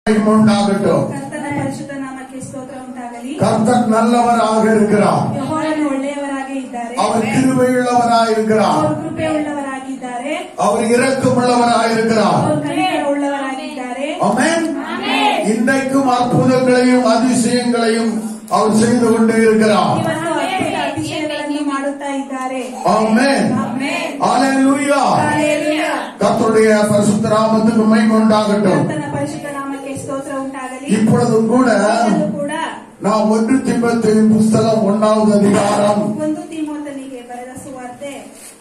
உண்டாகட்டும் ಕರ್ತನ ಪರಿಶುದ್ಧ ನಾಮಕ್ಕೆ ಸ್ತೋತ್ರ ಉಂಟಾಗಲಿ கர்த்தர் நல்லவராக இருக்கிறார் ಯೆಹೋವನು ಒಳ್ಳೆಯವರಾಗೇ ಇದ್ದಾರೆ அவர் கிருபையுள்ளவராக இருக்கிறார் ಅವರು ಕೃಪೆ ಉಳ್ಳವರಾಗಿದ್ದಾರೆ அவர் இரக்கமுள்ளவராக இருக்கிறார் ಅವರು ಕನಿಕರ ಉಳ್ಳವರಾಗಿದ್ದಾರೆ ஆமென் இன்றைக்கும் அற்புதங்களையும் அதிசயங்களையும் அவர் செய்து கொண்டு இருக்கிறார் ಇವತ್ತು ಅದ್ಭುತ ಅತಿಶಯಗಳನ್ನು ಮಾಡುತ್ತಾ ಇದ್ದಾರೆ ஆமென் ಆಮೆನ್. ஹalleluya ಹಲ್ಲೆಲೂಯಾ. கர்த்தருடைய பரிசுத்த நாமத்துக்கு மகிமை உண்டாகட்டும் ಕರ್ತನ ಪರಿಶುದ್ಧ ನಾಮಕ್ಕೆ ಸ್ತೋತ್ರ ಉಂಟಾಗಲಿ இப்பொழுதும் கூட ಈಗಲೂ ಕೂಡ நாம் ஒன்று திம்பத்தின் புஸ்தகம் ஒன்னாவது அதிகாரம் ಒಂದು ತಿಮೋತನಿಗೆ ಬರೆದ ಸುವಾರ್ತೆ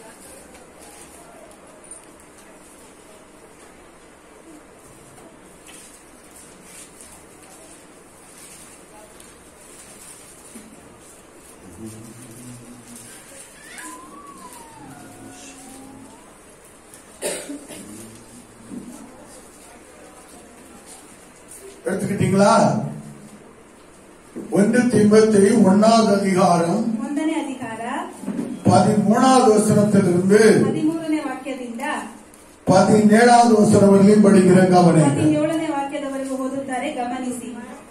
எடுத்துக்கிட்டீங்களா ஒன்று திம்பத்தி ஒன்னாவது அதிகாரம் ಒಂದನೇ ಅಧಿಕಾರ பதிமூணாவது வசனத்திலிருந்து ಹದಿಮೂರನೇ ವಾಕ್ಯದಿಂದ பதினேழாவது வசனம் வரையிலும் படிக்கிற கவனம் ಹದಿನೇಳನೇ ವಾಕ್ಯದವರೆಗೂ ಓದುತ್ತಾರೆ ಗಮನಿಸಿ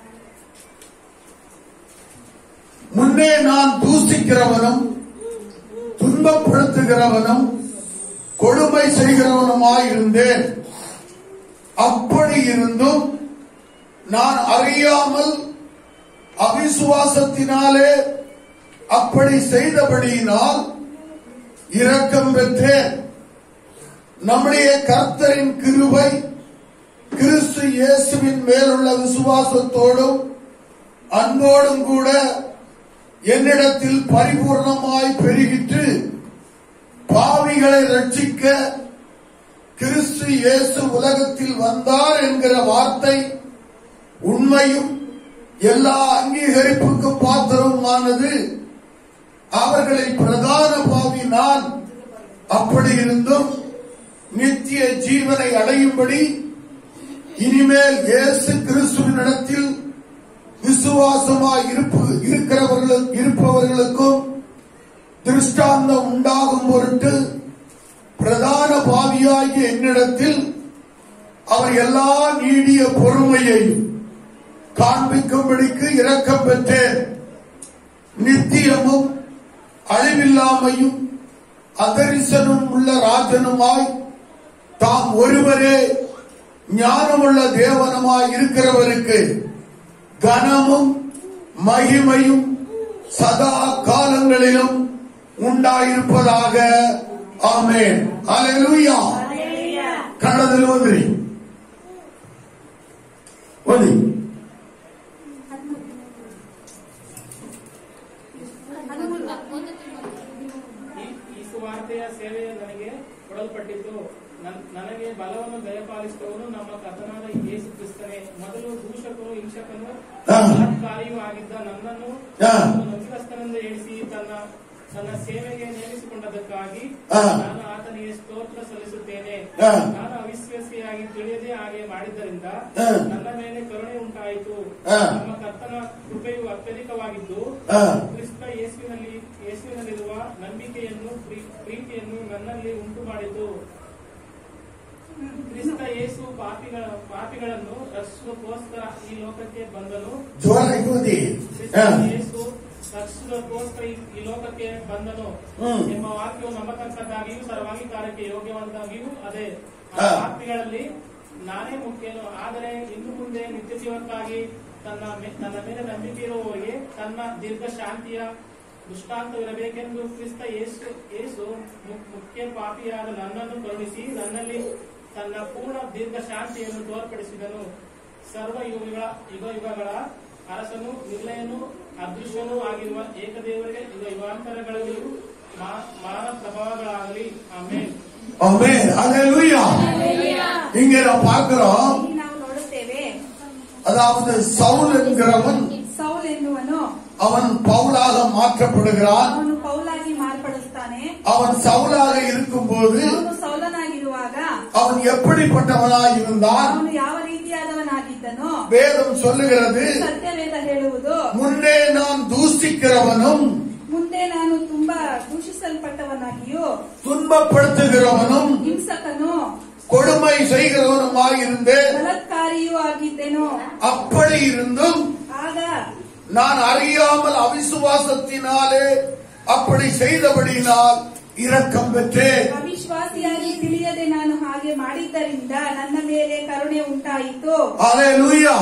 முன்னே நான் தூசிக்கிறவனும் துன்பப்படுத்துகிறவனும் கொடுமை செய்கிறவனுமாயிருந்தேன் அப்படி இருந்தும் நான் அறியாமல் அவிசுவாசத்தினாலே அப்படி செய்தபடியினால் இரக்கம் பெற்றேன் நம்முடைய கர்த்தரின் கிருபை கிறிஸ்து இயேசுவின் மேலுள்ள விசுவாசத்தோடும் அன்போடும் கூட என்னிடத்தில் பரிபூர்ணமாய் பெருகிற்று பாவிகளை ரட்சிக்க கிறிஸ்து இயேசு உலகத்தில் வந்தார் என்கிற வார்த்தை உண்மையும் எல்லா அங்கீகரிப்புக்கும் பாத்திரமானது அவர்களில் பிரதான பாவி நான் அப்படி இருந்தும் நித்திய ஜீவனை அடையும்படி இனிமேல் இயேசு கிறிஸ்துவினிடத்தில் விசுவாசமாய் இருப்பு இருக்கிறவர்கள் இருப்பவர்களுக்கும் திருஷ்டாந்தம் உண்டாகும் பொருட்டு பிரதான பாவியாகிய என்னிடத்தில் அவர் எல்லா நீடிய பொறுமையையும் காண்பிக்கும்படிக்கு இரக்கம் பெற்றேன் நித்தியமும் அழிவில்லாமையும் அதரிசனும் உள்ள ராஜனுமாய் தாம் ஒருவரே ஞானமுள்ள தேவனுமாய் இருக்கிறவருக்கு கனமும் மகிமையும் சதா காலங்களிலும் உண்டாயிருப்பதாக ஆமென் அல்லேலூயா ಕನ್ನಡದಲ್ಲಿ ಓದ್ರಿ ಓದಿ ಈ- ಈ ಸುವಾರ್ತೆಯ ಸೇವೆಯ ನನಗೆ ಕೊಡಲ್ಪಟ್ಟಿತು ನನ್- ನನಗೆ ಬಲವನ್ನು ದಯಪಾಲಿಸಿದವನು ನಮ್ಮ ಕಥನಾದ ಯೇಸು ಕ್ರಿಸ್ತನೇ ಮೊದಲು ದೂಷಕನು ಹಿಂಸಕನು ಹಾ. ಬಲಾತ್ಕಾರಿಯೂ ಆಗಿದ್ದ ನನ್ನನ್ನು ಹಾ. ನಂಬಿಕಸ್ಥನೆಂದು ಎಣಿಸಿ ತನ್ನ ತನ್ನ ಸೇವೆಗೆ ನೇಮಿಸಿಕೊಂಡದಕ್ಕಾಗಿ ಹಾ. ನಾನು ಆತನಿಗೆ ಸ್ತೋತ್ರ ಸಲ್ಲಿಸುತ್ತೇನೆ ಹಾ. ನಾನು ಅವಿಶ್ವಾಸಿಯಾಗಿ ತಿಳಿಯದೆ ಹಾಗೆ ಮಾಡಿದ್ದರಿಂದ ಹಾ. ನನ್ನ ಮೇಲೆ ಕರುಣೆ ಉಂಟಾಯಿತು ಹಾ. ನಮ್ಮ ಕರ್ತನ ಕೃಪೆಯು ಅತ್ಯಧಿಕವಾಗಿದ್ದು ಹಾ. ಕ್ರಿಸ್ತ ಯೇಸುವಿನಲ್ಲಿ ಯೇಸುವಿನಲ್ಲಿರುವ ನಂಬಿಕೆಯನ್ನು ಪ್ರೀ- ಪ್ರೀತಿಯನ್ನು ನನ್ನಲ್ಲಿ ಉಂಟು ಮಾಡಿತು ಕ್ರಿಸ್ತ ಯೇಸು ಪಾಪಿಗಳ ಪಾಪಿಗಳನ್ನು ರಕ್ಷಿಸೋಕ್ಕೋಸ್ಕರ ಈ ಲೋಕಕ್ಕೆ ಬಂದನು ಜೋರಾಗಿ ಓದಿ ಕ್ರಿಸ್ತ ಹಾ. ಯೇಸು ರಕ್ಷಿಸೋಕ್ಕೋಸ್ಕರ ಈ- ಈ ಲೋಕಕ್ಕೆ ಬಂದನು ಹ್ಮ್. ಎಂಬ ವಾಕ್ಯವು ನಂಬತಕ್ಕದ್ದಾಗಿಯೂ ಸರ್ವಾಂಗೀಕಾರಕ್ಕೆ ಯೋಗ್ಯವಂತಾಗಿಯೂ ಅದೇ ಆ ಹಾ. ವಾಕ್ಯಗಳಲ್ಲಿ ನಾನೇ ಮುಖ್ಯನು ಆದರೆ ಇನ್ನು ಮುಂದೆ ನಿತ್ಯ ಜೀವಕ್ಕಾಗಿ ತನ್ನ ಮೇ- ತನ್ನ ಮೇಲೆ ನಂಬಿಕೆ ಇರುವವರಿಗೆ ತನ್ನ ದೀರ್ಘ ಶಾಂತಿಯ ದೃಷ್ಟಾಂತವಿರಬೇಕೆಂದು ಕ್ರಿಸ್ತ ಯೇಸು ಯೇಸು ಮು- ಮುಖ್ಯ ಪಾಪಿಯಾದ ನನ್ನನ್ನು ಕರುಣಿಸಿ ನನ್ನಲ್ಲಿ ತನ್ನ ಪೂರ್ಣ ದೀರ್ಘ ಶಾಂತಿಯನ್ನು ತೋರ್ಪಡಿಸಿದನು ಸರ್ವ ಯುಗಗಳ ಯುಗ ಯುಗಗಳ ಅರಸನು ನಿರ್ಲಯನು ಅದೃಶ್ಯನೂ ಆಗಿರುವ ಏಕದೇವರಿಗೆ ಯುಗ ಯುಗಾಂತರಗಳಲ್ಲಿಯೂ ಮಾ- ಮಾನ ಪ್ರಭಾವಗಳಾಗಲಿ ಆಮೇಲೆ ஆமென் அல்லேலூயா இங்க நாம் பார்க்கிறோம் ಇಲ್ಲಿ ನಾವು ನೋಡುತ್ತೇವೆ அதாவது சவுல் என்கிறவன் ಸೌಲ್ ಎನ್ನುವನು அவன் பவுலாக மாற்றப்படுகிறான் ಅವನು ಪೌಲಾಗಿ ಮಾರ್ಪಡಿಸ್ತಾನೆ அவன் சவுலாக இருக்கும்போது ಅವನು ಸೌಲನಾಗಿರುವಾಗ அவன் எப்படிப்பட்டவனாய் இருந்தான் ಅವನು ಯಾವ ರೀತಿಯಾದವನಾಗಿದ್ದನೋ வேதம் சொல்லுகிறது ಸತ್ಯವೇದ ಹೇಳುವುದು முன்னே நான் தூசிக்கிறவனும் ಮುಂದೆ ನಾನು ತುಂಬಾ ದೂಷಿಸಲ್ಪಟ್ಟವನಾಗಿಯೂ துன்பப்படுத்துகிறவனும் ಹಿಂಸಕನು கொடுமை செய்கிறவனுமாய் இருந்தேன் ಬಲಾತ್ಕಾರಿ ಬಲತ್ಕಾರಿಯೂ ಆಗಿದ್ದೆನು அப்படி இருந்தும் ಆಗ நான் அறியாமல் அவிசுவாசத்தினாலே அப்படி செய்தபடியினால் இரக்கம் பெற்றேன் ಅವಿಶ್ವಾಸಿಯಾಗಿ ತಿಳಿಯದೆ ನಾನು ಹಾಗೆ ಮಾಡಿದ್ದರಿಂದ ನನ್ನ ಮೇಲೆ ಕರುಣೆ ಉಂಟಾಯಿತು அலையலூயா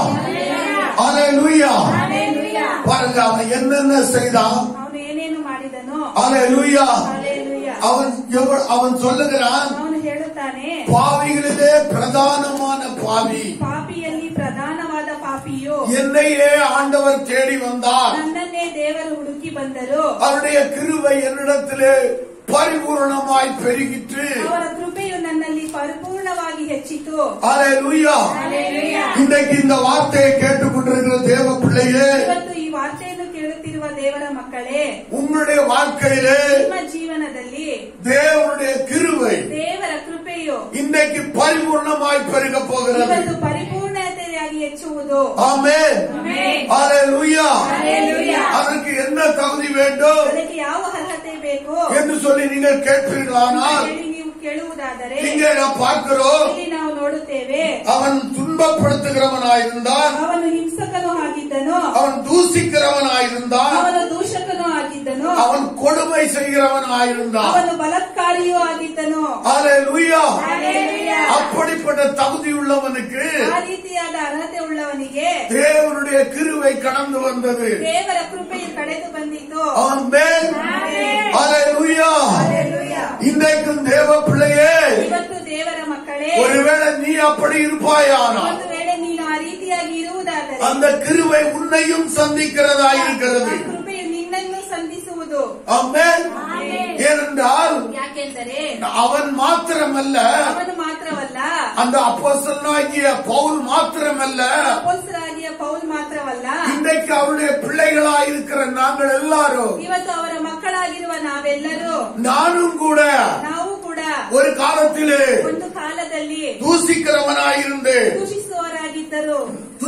அலையலூயா ಹಾಲೆಲೂಯಾ. பாருங்க அவன் என்னென்ன செய்தான் ಅವನು ಏನೇನು ಮಾಡಿದನು அலையலூயா ಹಾಲೆಲೂಯಾ. அவன் எவ்வ- அவன் சொல்லுகிறான் ಅವನು ಹೇಳುತ್ತಾನೆ பாவிகளிலே பிரதானமான பாவி ಪಾಪಿಯಲ್ಲಿ ಪ್ರಧಾನವಾದ ಪಾಪಿಯು என்னையே ஆண்டவர் தேடி வந்தார் ನನ್ನನ್ನೇ ದೇವರು ಹುಡುಕಿ ಬಂದರು அவருடைய கிருபை என்னிடத்திலே பரிபூர்ணமாய் பெருகிற்று ಅವರ ಕೃಪೆಯು ನನ್ನಲ್ಲಿ ಪರಿಪೂರ್ಣವಾಗಿ ಹೆಚ್ಚಿತು அலையலூயா ಹಾಲೆಲೂಯಾ. இன்றைக்கு இந்த வார்த்தையை கேட்டுக்கொண்டிருக்கிற தேவ பிள்ளையே ಇವತ್ತು ಈ ವಾರ್ತೆಯನ್ನು ಕೇಳುತ್ತಿರುವ ದೇವರ ಮಕ್ಕಳೇ உங்களுடைய வாழ்க்கையிலே ನಿಮ್ಮ ಜೀವನದಲ್ಲಿ தேவனுடைய கிருபை ದೇವರ ಕೃಪೆಯು இன்றைக்கு பரிபூர்ணமாய் பெருக போகிறது ಇವತ್ತು ಪರಿಪೂರ್ಣತೆಯಾಗಿ ಹೆಚ್ಚುವುದು ஆமென் ಆಮೆನ್. ஹalleluya ஹalleluya. அதற்கு என்ன தகுதி வேண்டும் ಅದಕ್ಕೆ ಯಾವ ಅರ್ಹತೆ ಬೇಕು என்று சொல்லி நீங்கள் கேட்பீர்களானால் ಹೇಳಿ ನೀವು ಕೇಳುವುದಾದರೆ இங்கே நாம் பார்க்கிறோம் ಇಲ್ಲಿ ನಾವು ನೋಡುತ್ತೇವೆ அவன் துன்பப்படுத்துகிறவனாயிருந்தான் ಅವನು ಹಿಂಸಕನೂ ಆಗಿದ್ದನು அவன் தூசிக்கிறவனாயிருந்தான் ಅವನು ದೂಷಕನೂ ಆಗಿದ್ದನು அவன் கொடுமை செய்கிறவனாயிருந்தான் ಅವನು ಬಲತ್ಕಾರಿಯೂ ಆಗಿದ್ದನು ஹalleluya ஹalleluya. அப்படிப்பட்ட தகுதி உள்ளவனுக்கு ಆ ರೀತಿಯಾದ ಅರ್ಹತೆ ಉಳ್ಳವನಿಗೆ தேவனுடைய கிருவை கடந்து வந்தது ದೇವರ ಕೃಪೆಯು ಕಳೆದು ಬಂದಿತು ஆமென் ஆமென். ஹalleluya ஹalleluya. இன்றைக்கும் தேவ பிள்ளையே ಇವತ್ತು ದೇವರ ಮಕ್ಕಳೇ ஒருவேளை நீ அப்படி இருப்பாயானா ಒಂದು ವೇಳೆ ನೀನು ಆ ರೀತಿಯಾಗಿ ಇರುವುದಾದರೆ அந்த கிருவை உன்னையும் சந்திக்கிறதா ಆ இருக்கிறது ಕೃಪೆಯು ನಿನ್ನನ್ನು ಸಂಧಿಸುವುದು ஆமென் ஆமென். ஏனென்றால் ಯಾಕೆಂದರೆ அவன் மாத்திரமல்ல ಅವನು ಮಾತ್ರವಲ್ಲ அந்த அப்போஸ்தலனாகிய பவுல் மாத்திரமல்ல ಅಪೊಸ್ತಲರಾಗಿಯ ಪೌಲ್ ಮಾತ್ರವಲ್ಲ இன்றைக்கு அவருடைய பிள்ளைகளா இருக்கிற நாங்கள் எல்லாரும் ಇವತ್ತು ಅವರ ಮಕ್ಕಳಾಗಿರುವ ನಾವೆಲ್ಲರೂ நானும் கூட ನಾವು ಕೂಡ ஒரு காலத்திலே ಒಂದು ಕಾಲದಲ್ಲಿ தூசிக்கிறவனாயிருந்து ದೂಷಿಸುವವರಾಗಿದ್ದರು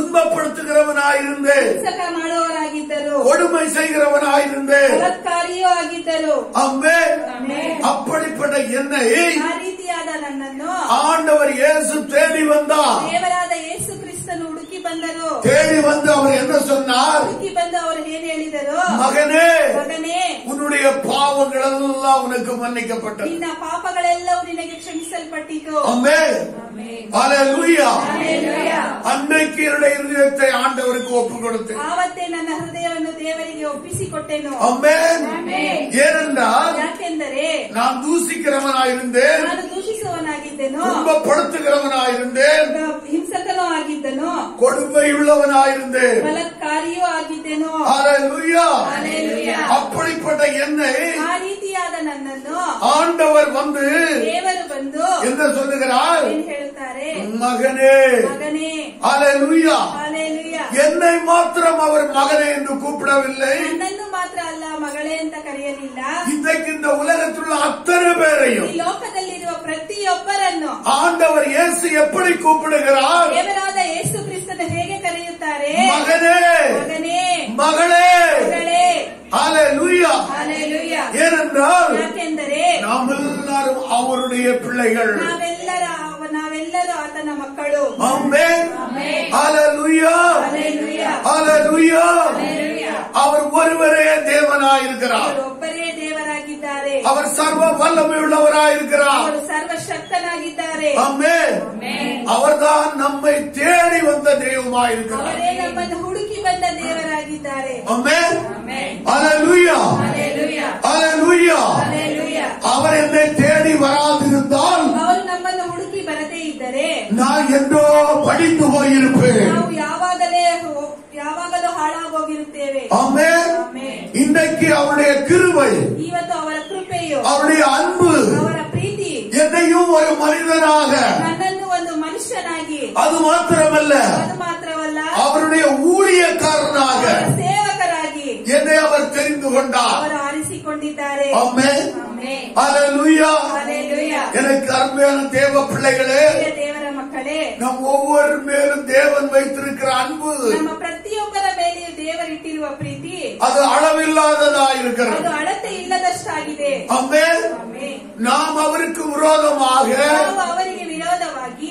துன்பப்படுத்துகிறவனாயிருந்து ಹಿಂಸಕ ಮಾಡುವವರಾಗಿದ್ದರು கொடுமை செய்கிறவனாயிருந்து ಬಲತ್ಕಾರಿಯೂ ಆಗಿದ್ದರು அம்மே ಆಮೆನ್. அப்படிப்பட்ட என்னை ಆ ರೀತಿಯಾದ ನನ್ನನ್ನು ஆண்டவர் இயேசு தேடி வந்தார் ದೇವರಾದ ಯೇಸು ಕ್ರಿಸ್ತನು ಹುಡುಕಿ ಬಂದರು தேடி வந்து அவர் என்ன சொன்னார் ಹುಡುಕಿ ಬಂದು ಅವರು ಏನ್ ಹೇಳಿದರು மகனே ಮಗನೇ உன்னுடைய பாவங்கள் எல்லாம் உனக்கு மன்னிக்கப்பட்டது ನಿನ್ನ ಪಾಪಗಳೆಲ್ಲವೂ ನಿನಗೆ ಕ್ಷಮಿಸಲ್ಪಟ್ಟಿತು அம்மே ಆಮೆನ್. ஹalleluya ಹಲ್ಲೆಲೂಯಾ. அன்னைக்கு என்னுடைய இருதயத்தை ஆண்டவருக்கு ஒப்பு கொடுத்தேன் ಆವತ್ತೇ ನನ್ನ ಹೃದಯವನ್ನು ದೇವರಿಗೆ ಒಪ್ಪಿಸಿಕೊಟ್ಟೆನು அம்மே ಆಮೆನ್. ஏனென்றால் ಯಾಕೆಂದರೆ நான் தூசிக்கிறவனாயிருந்தேன் ನಾನು ದೂಷಿಸುವನಾಗಿದ್ದೆನು துன்பப்படுத்துகிறவனாயிருந்தேன் ಹಿಂಸಕನೂ ಆಗಿದ್ದನು கொடுமையுள்ளவனாயிருந்தேன் ಬಲತ್ಕಾರಿಯೂ ಆಗಿದ್ದೆನು ஹalleluya ஹalleluya. அப்படிப்பட்ட என்னை ಆ ರೀತಿಯಾದ ನನ್ನನ್ನು ஆண்டவர் வந்து ದೇವರು ಬಂದು என்ன சொல்லுகிறார் ಏನ್ ಹೇಳುತ್ತಾರೆ மகனே ಮಗನೇ ஹalleluya ಹಾಲೆಲೂಯ என்னை மாத்திரம் அவர் மகனே என்று கூப்பிடவில்லை ನನ್ನನ್ನು ಮಾತ್ರ ಅಲ್ಲ ಮಗಳೇ ಅಂತ ಕರೆಯಲಿಲ್ಲ இன்றைக்கு இந்த உலகத்தில் உள்ள அத்தனை பேரையும் ಈ ಲೋಕದಲ್ಲಿರುವ ಪ್ರತಿಯೊಬ್ಬರನ್ನು ஆண்டவர் இயேசு எப்படி கூப்பிடுகிறார் ದೇವರಾದ ಯೇಸು ಕ್ರಿಸ್ತನ ಹೇಗೆ ಕರೆಯುತ್ತಾರೆ மகனே ಮಗನೇ மகளே ಮಗಳೇ ஹalleluya ಹಾಲೆಲೂಯ ஏனென்றால் ಯಾಕೆಂದರೆ நாம் எல்லாரும் அவருடைய பிள்ளைகள் ನಾವೆಲ್ಲರ ನಾವೆಲ್ಲರೂ ಆತನ ಮಕ್ಕಳು amen amen. Hallelujah hallelujah hallelujah hallelujah. அவர் ஒருவரே தேவனாயிருக்கிறார் ಅವರು ಒಬ್ಬರೇ ದೇವರಾಗಿದ್ದಾರೆ அவர் சர்வ வல்லமை உள்ளவராயிருக்கிறார் ಅವರು ಸರ್ವಶಕ್ತನಾಗಿದ್ದಾರೆ ஆமென் ಆಮೆನ್. அவர்தான் நம்மை தேடி வந்த தெய்வமாயிருக்கிறார் ಅವರೇ ನಮ್ಮನ್ನು ಹುಡುಕಿ ಬಂದ ದೇವರಾಗಿದ್ದಾರೆ amen amen. Hallelujah hallelujah hallelujah hallelujah. அவர் என்னை தேடி வராதிருந்தால் ಅವರು ನಮ್ಮನ್ನು ಹುಡುಕಿ ಬರದೇ ಇದ್ದರೆ நான் என்றோ படித்து போயிருப்பேன் ನಾವು ಯಾವಾಗಲೇ ಹೋ- ಯಾವಾಗಲೂ ಹಾಳಾಗೋಗಿರುತ್ತೇವೆ ஆமென் ಆಮೆನ್. இன்றைக்கு அவருடைய கிருபை ಇವತ್ತು ಅವರ ಕೃಪೆಯು அவருடைய அன்பு ಅವರ ಪ್ರೀತಿ என்னையும் ஒரு மனிதனாக ನನ್ನನ್ನು ಒಂದು ಮನುಷ್ಯನಾಗಿ அது மாத்திரமல்ல ಅದು ಮಾತ್ರವಲ್ಲ அவருடைய ஊழியக்காரனாக ಅವರ ಸೇವಕರಾಗಿ என்னை அவர் தெரிந்து கொண்டார் ಅವರು ಆರಿಸಿಕೊಂಡಿದ್ದಾರೆ ஆமென் ಆಮೆನ್. Hallelujah hallelujah. எனக்கு அருமையான தேவ பிள்ளைகளே ಪ್ರಿಯ ದೇವರ ಮಕ್ಕಳೇ நம் ஒவ்வொரு மேலும் தேவன் வைத்திருக்கிற அன்பு ನಮ್ಮ ಪ್ರತಿಯೊಬ್ಬರ ಮೇಲೆಯೂ ದೇವರಿಟ್ಟಿರುವ ಪ್ರೀತಿ அது அளவில்லாததா இருக்கிறது ಅದು ಅಳತೆ ಇಲ್ಲದಷ್ಟಾಗಿದೆ ஆமென் ಆಮೆನ್. நாம் அவருக்கு விரோதமாக ನಾವು ಅವರಿಗೆ ವಿರೋಧವಾಗಿ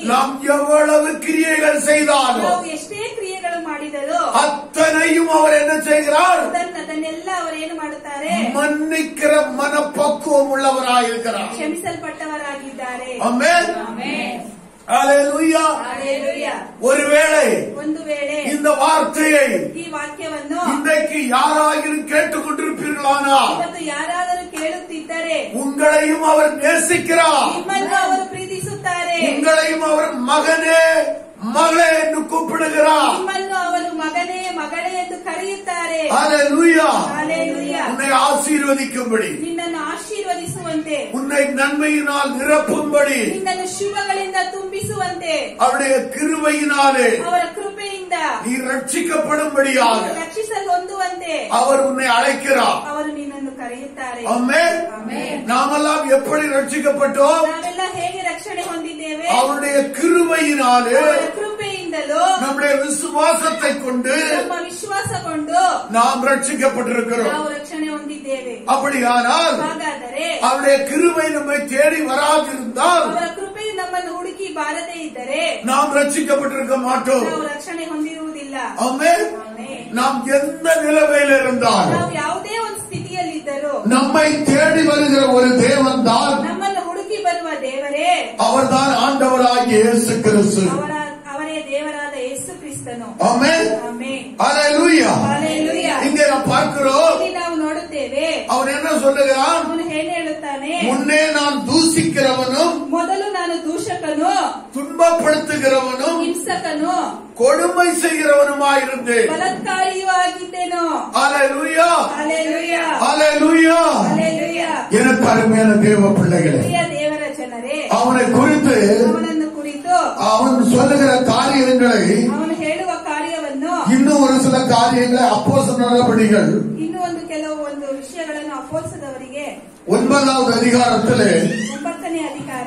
நாம் எவ்வளவு கிரியைகள் செய்தாலும் ನಾವು ಎಷ್ಟೇ ಕ್ರಿಯೆಗಳು ಮಾಡಿದರೂ அத்தனையும் அவர் என்ன செய்கிறார் ಅದನ್ನ ಅದನ್ನೆಲ್ಲ ಅವರು ಏನು ಮಾಡುತ್ತಾರೆ மன்னிக்கிற மனப்பக்குவம் உள்ளவராயிருக்கிறார் ಕ್ಷಮಿಸಲ್ಪಟ್ಟವರಾಗಿದ್ದಾರೆ ஆமென் ಆಮೆನ್. அல்லேலூயா Hallelujah. ஒருவேளை ಒಂದು ವೇಳೆ இந்த வார்த்தையை ಈ ವಾಕ್ಯವನ್ನು இன்றைக்கு யாராகிலும் கேட்டுக்கொண்டிருப்பீர்களானால் ಇವತ್ತು ಯಾರಾದರೂ ಕೇಳುತ್ತಿದ್ದರೆ உங்களையும் அவர் நேசிக்கிறார் ನಿಮ್ಮನ್ನು ಅವರು ಪ್ರೀತಿಸುತ್ತಾರೆ உங்களையும் அவர் மகனே மகளே என்று கூப்பிடுகிறார் ನಿಮ್ಮನ್ನು ಅವರು ಮಗನೇ ಮಗಳೇ ಎಂದು ಕರೆಯುತ್ತಾರೆ அல்லேலூயா Hallelujah. உன்னை ஆசீர்வதிக்கும்படி ನಿನ್ನನ್ನು ಆಶೀರ್ವದಿಸುವಂತೆ உன்னை நன்மையினால் நிரப்பும்படி ನಿನ್ನನ್ನು ಶಿವಗಳಿಂದ ತುಂಬಿಸುವಂತೆ அவருடைய கிருபையினாலே ಅವರ ಕೃಪೆಯಿಂದ நீ ரட்சிக்கப்படும்படியாக ನೀನು ರಕ್ಷಿಸಲು ಹೊಂದುವಂತೆ அவர் உன்னை அழைக்கிறார் ಅವರು ನಿನ್ನನ್ನು ಕರೆಯುತ್ತಾರೆ அம்மே ಆಮೆನ್. நாமெல்லாம் எப்படி ரட்சிக்கப்பட்டோம் ನಾವೆಲ್ಲ ಹೇಗೆ ರಕ್ಷಣೆ ಹೊಂದಿದ್ದೇವೆ அவருடைய கிருபையினாலே ಅವರ ಕೃಪೆಯಿಂದಲೂ நம்முடைய விசுவாசத்தை கொண்டு ನಮ್ಮ ವಿಶ್ವಾಸಗೊಂಡು நாம் ரட்சிக்கப்பட்டிருக்கிறோம் ನಾವು ರಕ್ಷಣೆ ಹೊಂದಿದ್ದೇವೆ அப்படியானால் ಹಾಗಾದರೆ அவருடைய கிருபை நம்மை தேடி வராதிருந்தால் ಅವರ ಕೃಪೆ ನಮ್ಮನ್ನು ಹುಡುಕಿ ಬಾರದೇ ಇದ್ದರೆ நாம் ரட்சிக்கப்பட்டிருக்க மாட்டோம் ನಾವು ರಕ್ಷಣೆ ಹೊಂದಿರುವುದಿಲ್ಲ அம்மே ಆಮೆನ್. நாம் எந்த நிலைமையில் இருந்தாலும் ನಾವು ಯಾವುದೇ ಒಂದು ಸ್ಥಿತಿಯಲ್ಲಿದ್ದರೂ நம்மை தேடி வருகிற ஒரு தேவன் தான் ನಮ್ಮನ್ನು ಹುಡುಕಿ ಬರುವ ದೇವರೇ அவர்தான் ஆண்டவராகிய இயேசு கிறிஸ்து ಅವರ ಅವರೇ ದೇವರಾದ ಯೇಸು ಕ್ರಿಸ್ತನು ஆமென் ಆಮೆನ್. அல்லேலூயா Hallelujah. இங்கே நாம் பார்க்கிறோம் ಇಲ್ಲಿ ನಾವು ನೋಡುತ್ತೇವೆ அவன் என்ன சொல்லுகிறான் ಅವನು ಹೇಳಿ ಹೇಳುತ್ತಾನೆ முன்னே நான் தூசிக்கிறவனும் ಮೊದಲು ನಾನು ದೂಷಕನು துன்பப்படுத்துகிறவனும் ಹಿಂಸಕನು கொடுமை செய்கிறவனுமாயிருந்தேன் ಬಲತ್ಕಾರಿಯೂ ಆಗಿದ್ದೇನು அல்லேலூயா Hallelujah. அல்லேலூயா Hallelujah. எனக்கு அருமையான தேவ பிள்ளைகளே ಪ್ರಿಯ ದೇವರ ಜನರೇ அவனை குறித்து ಅವನನ್ನು ಕುರಿತು அவன் சொல்லுகிற காரியங்களை ಅವನು ಹೇಳುವ ಕಾರ್ಯವನ್ನು இன்னும் ஒரு சில காரியங்களை அப்போஸ் நடபடிகள் ಇನ್ನೂ ಒಂದು ಕೆಲವು ಒಂದು ವಿಷಯಗಳನ್ನು ಅಪೋಲ್ಸದವರಿಗೆ ஒன்பதாவது அதிகாரத்திலே ಒಂಬತ್ತನೇ ಅಧಿಕಾರ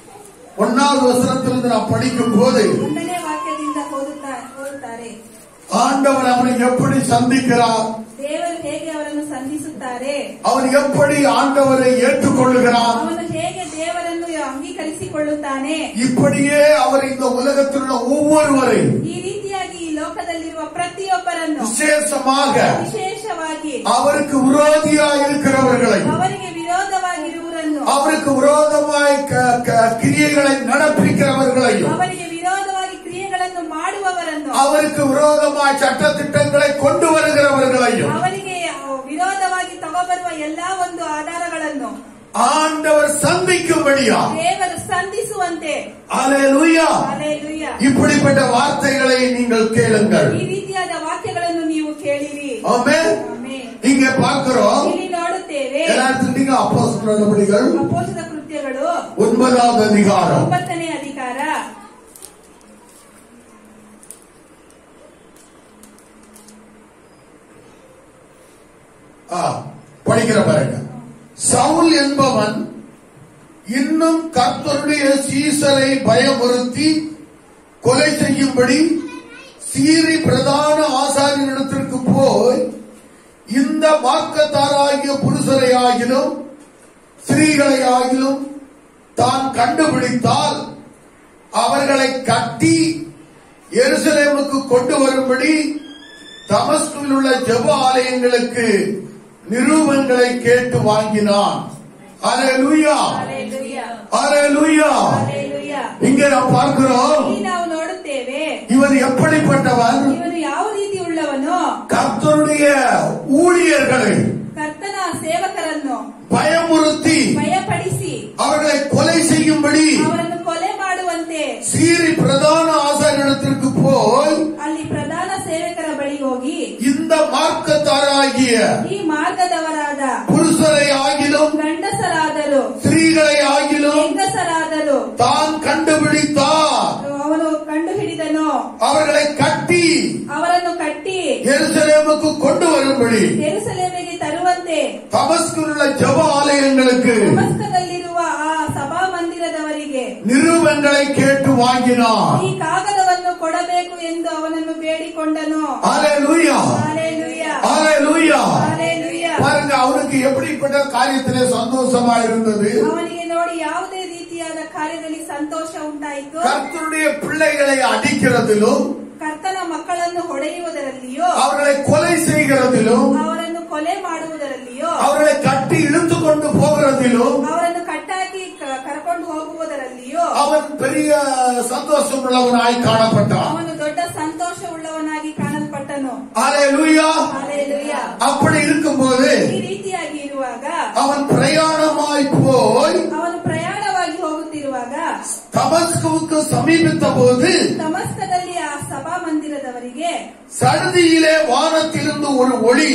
ஒன்னாவது வசனத்திலிருந்து நான் படிக்கும் போது ಒಂದನೇ ವಾಕ್ಯದಿಂದ ಓದುತ್ತಾ ಓದುತ್ತಾರೆ ஆண்டவர் அவனை எப்படி சந்திக்கிறார் ದೇವರು ಹೇಗೆ ಅವರನ್ನು ಸಂಧಿಸುತ್ತಾರೆ அவன் எப்படி ஆண்டவரை ஏற்றுக்கொள்ளுகிறான் ಅವನು ಹೇಗೆ ದೇವರನ್ನು ಅಂಗೀಕರಿಸಿಕೊಳ್ಳುತ್ತಾನೆ இப்படியே அவர் இந்த உலகத்தில் உள்ள ஒவ்வொருவரையும் ಈ ರೀತಿಯಾಗಿ ಈ ಲೋಕದಲ್ಲಿರುವ ಪ್ರತಿಯೊಬ್ಬರನ್ನು விசேஷமாக ವಿಶೇಷವಾಗಿ அவருக்கு விரோதியாய் இருக்கிறவர்களை ಅವರಿಗೆ ವಿರೋಧವಾಗಿರುವರನ್ನು அவருக்கு விரோதமாய் க- க- கிரியைகளை நடப்பிக்கிறவர்களையும் ಅವರಿಗೆ ವಿರೋಧವಾಗಿ ಕ್ರಿಯೆಗಳನ್ನು ಮಾಡುವವರನ್ನು அவருக்கு விரோதமாய் சட்டத்திட்டங்களை கொண்டு வருகிறவர்களையும் ಅವರಿಗೆ ವಿರೋಧವಾಗಿ ತಗೋಬರುವ ಎಲ್ಲಾ ಒಂದು ಆಧಾರಗಳನ್ನು ஆண்டவர் சந்திக்கும்படியா ದೇವರು ಸಂಧಿಸುವಂತೆ அல்லேலூயா Hallelujah. இப்படிப்பட்ட வார்த்தைகளை நீங்கள் கேளுங்கள் ಈ ರೀತಿಯಾದ ವಾಕ್ಯಗಳನ್ನು ನೀವು ಕೇಳಿರಿ ஆமென் ಆಮೆನ್. இங்க பார்க்கிறோம் ಇಲ್ಲಿ ನೋಡುತ್ತೇವೆ எல்லாத்துலீங்க அப்போஸ் நடபடிகள் ಅಪೋಸದ ಕೃತ್ಯಗಳು ஒன்பதாவது அதிகாரம் ಒಂಬತ್ತನೇ ಅಧಿಕಾರ ஆ, படிக்கிற பாருங்க சவுல் என்பவன் இன்னும் கர்த்தருடைய சீசரை பயமுறுத்தி கொலை செய்யும்படி சீரி பிரதான ஆசாரியனிடத்திற்கு போய் இந்த வாக்கத்தாராகிய புருஷரை ஆகிலும் ஸ்திரீகளை ஆகிலும் தான் கண்டுபிடித்தால் அவர்களை கட்டி எருசலேமுக்கு கொண்டு வரும்படி தமஸ்குவில் உள்ள ஜெப ஆலயங்களுக்கு நிரூபங்களை கேட்டு வாங்கினான் அல்லேலூயா Hallelujah. அல்லேலூயா Hallelujah. இங்கே நாம் பார்க்கிறோம் ಇಲ್ಲಿ ನಾವು ನೋಡುತ್ತೇವೆ இவன் எப்படிப்பட்டவன் ಇವನು ಯಾವ ರೀತಿ ಉಳ್ಳವನು கர்த்தருடைய ஊழியர்களை ಕರ್ತನ ಸೇವಕರನ್ನು பயமுறுத்தி ಭಯಪಡಿಸಿ அவர்களை கொலை செய்யும்படி ಅವರನ್ನು ಕೊಲೆ ಮಾಡುವಂತೆ சீரி பிரதான ஆசாரியனிடத்திற்கு போய் ಅಲ್ಲಿ ಪ್ರಧಾನ ಸೇವಕರ ಬಳಿ ಹೋಗಿ இந்த மார்க்கத்தாராகிய ಈ ಮಾರ್ಗದವರಾದ புருஷரை ஆகிலும் ಗಂಡಸರಾದರು ஸ்திரீகளை ஆகிலும் ಹೆಂಗಸರಾದರು தான் கண்டுபிடித்தார் ಅವನು ಕಂಡು ಹಿಡಿದನು அவர்களை கட்டி ಅವರನ್ನು ಕಟ್ಟಿ எருசலேமுக்கு கொண்டு வரும்படி ಯೆರೂಸಲೇಮಿಗೆ ತರುವಂತೆ தமஸ்குள்ள ஜெப ஆலயங்களுக்கு ನಮಸ್ಕದಲ್ಲಿರುವ ಆ ಸಭಾ ಮಂದಿರದವರಿಗೆ நிருபங்களை கேட்டு வாங்கினார் ಈ ಕಾಗದವನ್ನು ಕೊಡಬೇಕು ಎಂದು ಅವನನ್ನು ಬೇಡಿಕೊಂಡನು அல்லேலூயா Hallelujah. அல்லேலூயா Hallelujah. பாருங்க அவனுக்கு எப்படிப்பட்ட காரியத்திலே சந்தோஷமா இருந்தது ಅವನಿಗೆ ನೋಡಿ ಯಾವುದೇ ರೀತಿಯಾದ ಕಾರ್ಯದಲ್ಲಿ ಸಂತೋಷ ಉಂಟಾಯಿತು கர்த்தருடைய பிள்ளைகளை அடிக்கிறதிலும் ಕರ್ತನ ಮಕ್ಕಳನ್ನು ಹೊಡೆಯುವುದರಲ್ಲಿಯೋ அவர்களை கொலை செய்கிறதிலும் ಅವರನ್ನು ಕೊಲೆ ಮಾಡುವುದರಲ್ಲಿಯೋ அவர்களை கட்டி இழுத்து கொண்டு போகிறதிலும் ಅವರನ್ನು ಕಟ್ಟಾಕಿ ಕ- ಕರ್ಕೊಂಡು ಹೋಗುವುದರಲ್ಲಿಯೋ அவன் பெரிய சந்தோஷம் உள்ளவனாய் காணப்பட்டான் ಅವನು ದೊಡ್ಡ ಸಂತೋಷ ಉಳ್ಳವನಾಗಿ ಕಾಣಲ್ಪಟ್ಟನು ஹalleluya Hallelujah. அப்படி இருக்கும்போது ಈ ರೀತಿಯಾಗಿ ಇರುವಾಗ அவன் பிரயாணமாய் போய் ಅವನು ಪ್ರಯಾಣವಾಗಿ ಹೋಗುತ್ತಿರುವಾಗ தமஸ்குவுக்கு சமீபித்த போது ತಮಸ್ಕದಲ್ಲಿ ಆ ಸಭಾ ಮಂದಿರದವರಿಗೆ சடுதியிலே வானத்திலிருந்து ஒரு ஒளி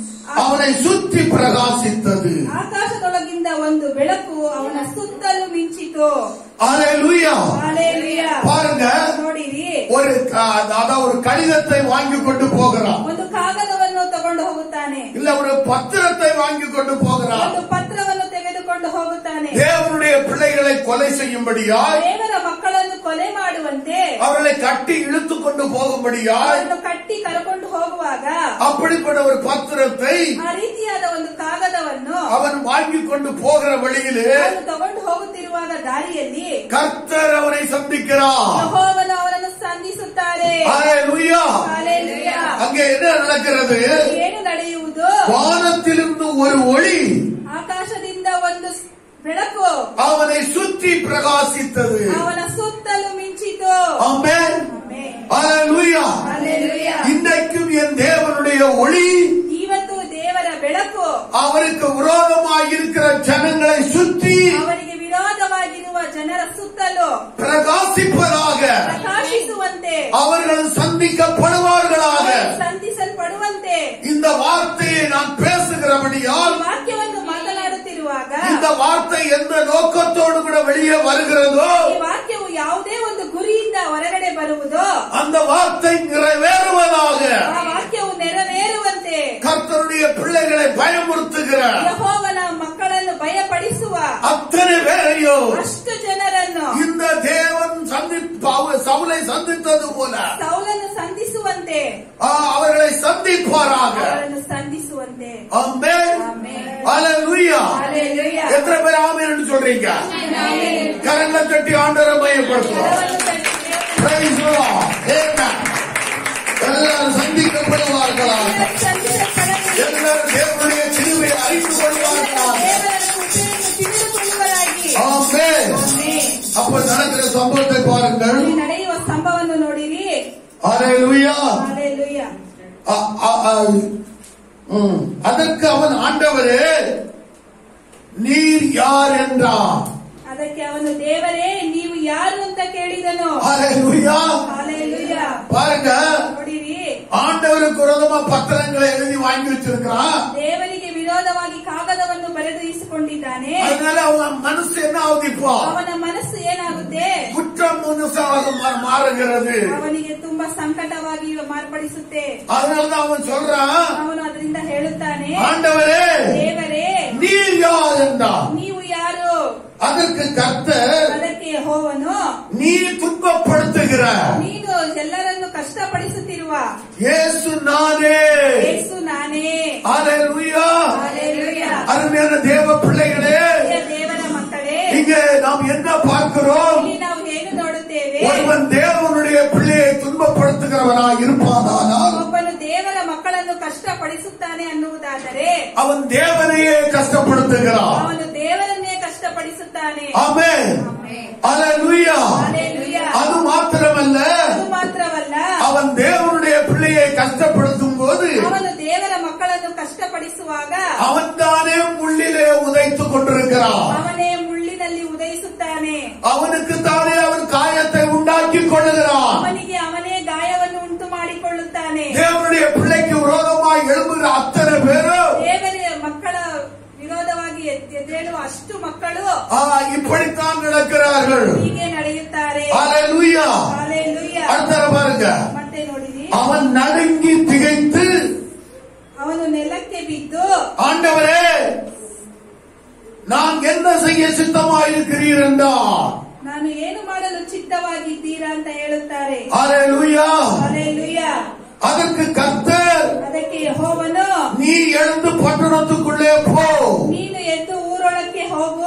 அவனை சுற்றி பிரகாசித்தது ಆಕಾಶದೊಳಗಿಂದ ಒಂದು ಬೆಳಕು ಅವನ ಸುತ್ತಲೂ ಮಿಂಚಿತು ஹalleluya Hallelujah. பாருங்க ನೋಡಿರಿ ஒரு க- அதாவது ஒரு கடிதத்தை வாங்கி கொண்டு போகிறான் ಒಂದು ಕಾಗದವನ್ನು ತಗೊಂಡು ಹೋಗುತ್ತಾನೆ இல்ல ஒரு பத்திரத்தை வாங்கி கொண்டு போகிறான் ಒಂದು ಪತ್ರವನ್ನು ತೆಗೆದುಕೊಂಡು ಹೋಗುತ್ತಾನೆ தேவனுடைய பிள்ளைகளை கொலை செய்யும்படியாய் ದೇವರ ಮಕ್ಕಳನ್ನು ಕೊಲೆ ಮಾಡುವಂತೆ அவர்களை கட்டி இழுத்து கொண்டு போகும்படியாய் ಅವರನ್ನು ಕಟ್ಟಿ ಕರ್ಕೊಂಡು ಹೋಗುವಾಗ அப்படிப்பட்ட ஒரு பத்திரத்தை ಆ ರೀತಿಯಾದ ಒಂದು ಕಾಗದವನ್ನು அவன் வாங்கி கொண்டு போகிற வழியிலே ಅವನು ತಗೊಂಡು ಹೋಗುತ್ತಿರುವಾಗ ದಾರಿಯಲ್ಲಿ கர்த்தர் அவனை சந்திக்கிறார் ಯೆಹೋವನು ಅವರನ್ನು ಸಂಧಿಸುತ್ತಾರೆ ஹalleluya Hallelujah. அங்கே என்ன நடக்கிறது ಏನು ನಡೆಯುವುದು வானத்திலிருந்து ஒரு ஒளி ಆಕಾಶದಿಂದ ಒಂದು ಸ್- ಬೆಳಕು அவனை சுற்றி பிரகாசித்தது ಅವನ ಸುತ್ತಲೂ ಮಿಂಚಿತು ஆமென் Amen. ஹalleluya Hallelujah. இன்றைக்கும் என் தேவனுடைய ஒளி ಇವತ್ತು ದೇವರ ಬೆಳಕು அவருக்கு விரோதமாக இருக்கிற ஜனங்களை சுற்றி ಅವರಿಗೆ ವಿರೋಧವಾಗಿರುವ ಜನರ ಸುತ್ತಲೂ பிரகாசிப்பதாக ಪ್ರಕಾಶಿಸುವಂತೆ அவர்கள் சந்திக்கப்படுவார்களாக ಅವರು ಸಂಧಿಸಲ್ಪಡುವಂತೆ இந்த வார்த்தையை நான் ಈ பேசுகிறபடியால் ವಾಕ್ಯವನ್ನು ಮಾತನಾಡುತ್ತಿರುವಾಗ இந்த வார்த்தை எந்த நோக்கத்தோடு கூட வெளியே வருகிறதோ ಈ ವಾಕ್ಯವು ಯಾವುದೇ ಒಂದು ಗುರಿಯಿಂದ ಹೊರಗಡೆ ಬರುವುದೋ அந்த வார்த்தை நிறைவேறுவதாக ಆ ವಾಕ್ಯವು ನೆರವೇರುವಂತೆ கர்த்தருடைய பிள்ளைகளை பயமுறுத்துகிற ಯಹೋವನ ಮಕ್ಕಳನ್ನು ಭಯಪಡಿಸುವ அத்தனை பேரையும் ಅಷ್ಟು ಜನರನ್ನು இந்த தேவன் சந்தி பவு- சவுலை சந்தித்தது போல ಸೌಲನ್ನು ಸಂಧಿಸುವಂತೆ ஆ, அவர்களை சந்திப்பாராக ಅವರನ್ನು ಸಂಧಿಸುವಂತೆ ஆமென் Amen. ஹalleluya Hallelujah. எத்தனை பேர் ஆமென்னு சொல்றீங்க Amen. கரங்களை தட்டி ஆண்டவரை மையப்படுத்துவோம் ಕರವನ್ನು ತಟ್ಟಿ Praise the Lord. Amen. எல்லாரும் சந்திக்கப்படுவார்களாக ದೇವರ ಸಂಧಿಸಲ್ಪಡಲಿ. எல்லாரும் தேவனுடைய கிருபையை அறிந்து கொள்வார்களாக ದೇವರ ಕೃಪೆಯನ್ನು ತಿಳಿದುಕೊಳ್ಳುವರಾಗಿ ஆமென் Amen. அப்ப நடக்கிற சம்பவத்தை பாருங்கள் ಇಲ್ಲಿ ನಡೆಯುವ ಸ್ತಂಭವನ್ನು ನೋಡಿರಿ ஹalleluya Hallelujah. அ- அ- அ- ம். அதற்கு அவன் ஆண்டவரே நீர் யார் என்றான் ಅದಕ್ಕೆ ಅವನು ದೇವರೇ ನೀವು ಯಾರು ಅಂತ ಕೇಳಿದನು ஹalleluya Hallelujah. பாருங்க ನೋಡಿರಿ ஆண்டவருக்கு விரோதமா பத்திரங்களை எழுதி வாங்கி வச்சிருக்கிறான் ದೇವರಿಗೆ ವಿರೋಧವಾಗಿ ಕಾಗದವನ್ನು ಬರೆದು ಇಸಿಕೊಂಡಿದ್ದಾನೆ அதனால அவன் மனசு என்ன ஆகுது இப்போ ಅವನ ಮನಸ್ಸು ಏನಾಗುತ್ತೆ குற்றம் மனுஷாக மா- மாறுகிறது ಅವನಿಗೆ ತುಂಬಾ ಸಂಕಟವಾಗಿ ಮಾರ್ಪಡಿಸುತ್ತೆ அதனாலதான் அவன் சொல்றான் ಅವನು ಅದರಿಂದ ಹೇಳುತ್ತಾನೆ ஆண்டவரே ದೇವರೇ நீர் யார் என்றான் ನೀವು ಯಾರು அதற்கு கர்த்தர் ಅದಕ್ಕೆ ಯೆಹೋವನು நீ துன்பப்படுத்துகிற ನೀನು ಎಲ್ಲರನ್ನು ಕಷ್ಟಪಡಿಸುತ್ತಿರುವ இயேசு நானே ಯೇಸು ನಾನೇ ஹalleluya Hallelujah. அருமையான தேவ பிள்ளைகளே ಪ್ರಿಯ ದೇವರ ಮಕ್ಕಳೇ இங்கே நாம் என்ன பார்க்கிறோம் ಇಲ್ಲಿ ನಾವು ಏನು ನೋಡುತ್ತೇವೆ ஒருவன் தேவனுடைய பிள்ளையை துன்பப்படுத்துகிறவனாய் இருப்பானால் ಒಬ್ಬನು ದೇವರ ಮಕ್ಕಳನ್ನು ಕಷ್ಟಪಡಿಸುತ್ತಾನೆ ಅನ್ನುವುದಾದರೆ அவன் தேவனையே கஷ்டப்படுத்துகிறான் ಅವನು ದೇವರನ್ನೇ ಕಷ್ಟಪಡಿಸುತ್ತಾನೆ ஆமென் ஹalleluya Hallelujah. அது மாத்திரமல்ல ಅದು ಮಾತ್ರವಲ್ಲ அவன் தேவனுடைய பிள்ளையை கஷ்டப்படுத்தும் போது ಅವನು ದೇವರ ಮಕ್ಕಳನ್ನು ಕಷ್ಟಪಡಿಸುವಾಗ அவன் தானே முள்ளிலே உதைத்துக் கொண்டிருக்கிறான் ಅವನೇ ಮುಳ್ಳಿನಲ್ಲಿ ಉದಯಿಸುತ್ತಾನೆ அவனுக்கு தானே அவன் காயத்தை உண்டாக்கி கொள்ளுகிறான் ಅವನಿಗೆ ಅವನೇ ಗಾಯವನ್ನು ಉಂಟು ಮಾಡಿಕೊಳ್ಳುತ್ತಾನೆ தேவனுடைய பிள்ளைக்கு விரோதமாய் எழும்புகிற அத்தனை பேரும் ದೇವರ ಮಕ್ಕಳ ವಿರೋಧವಾಗಿ ಎದ್- ಎದ್ದೇಳುವ ಅಷ್ಟು ಮಕ್ಕಳು ஆ, இப்படித்தான் நடக்கிறார்கள் ಹೀಗೆ ನಡೆಯುತ್ತಾರೆ ஹalleluya Hallelujah. அடுத்த பாருங்க ಮತ್ತೆ ನೋಡಿರಿ அவன் நடுங்கி திகைத்து ಅವನು ನೆಲಕ್ಕೆ ಬಿದ್ದು ஆண்டவரே நான் என்ன செய்ய சித்தமாயிருக்கிறீர் என்றார் ನಾನು ಏನು ಮಾಡಲು ಚಿತ್ತವಾಗಿದ್ದೀರಾ ಅಂತ ಹೇಳುತ್ತಾರೆ ஹalleluya Hallelujah. அதற்கு கர்த்தர் ಅದಕ್ಕೆ ಯೆಹೋವನು நீ எழுந்து பட்டணத்துக்குள்ளே போ ನೀನು ಎದ್ದು ಊರೊಳಕ್ಕೆ ಹೋಗು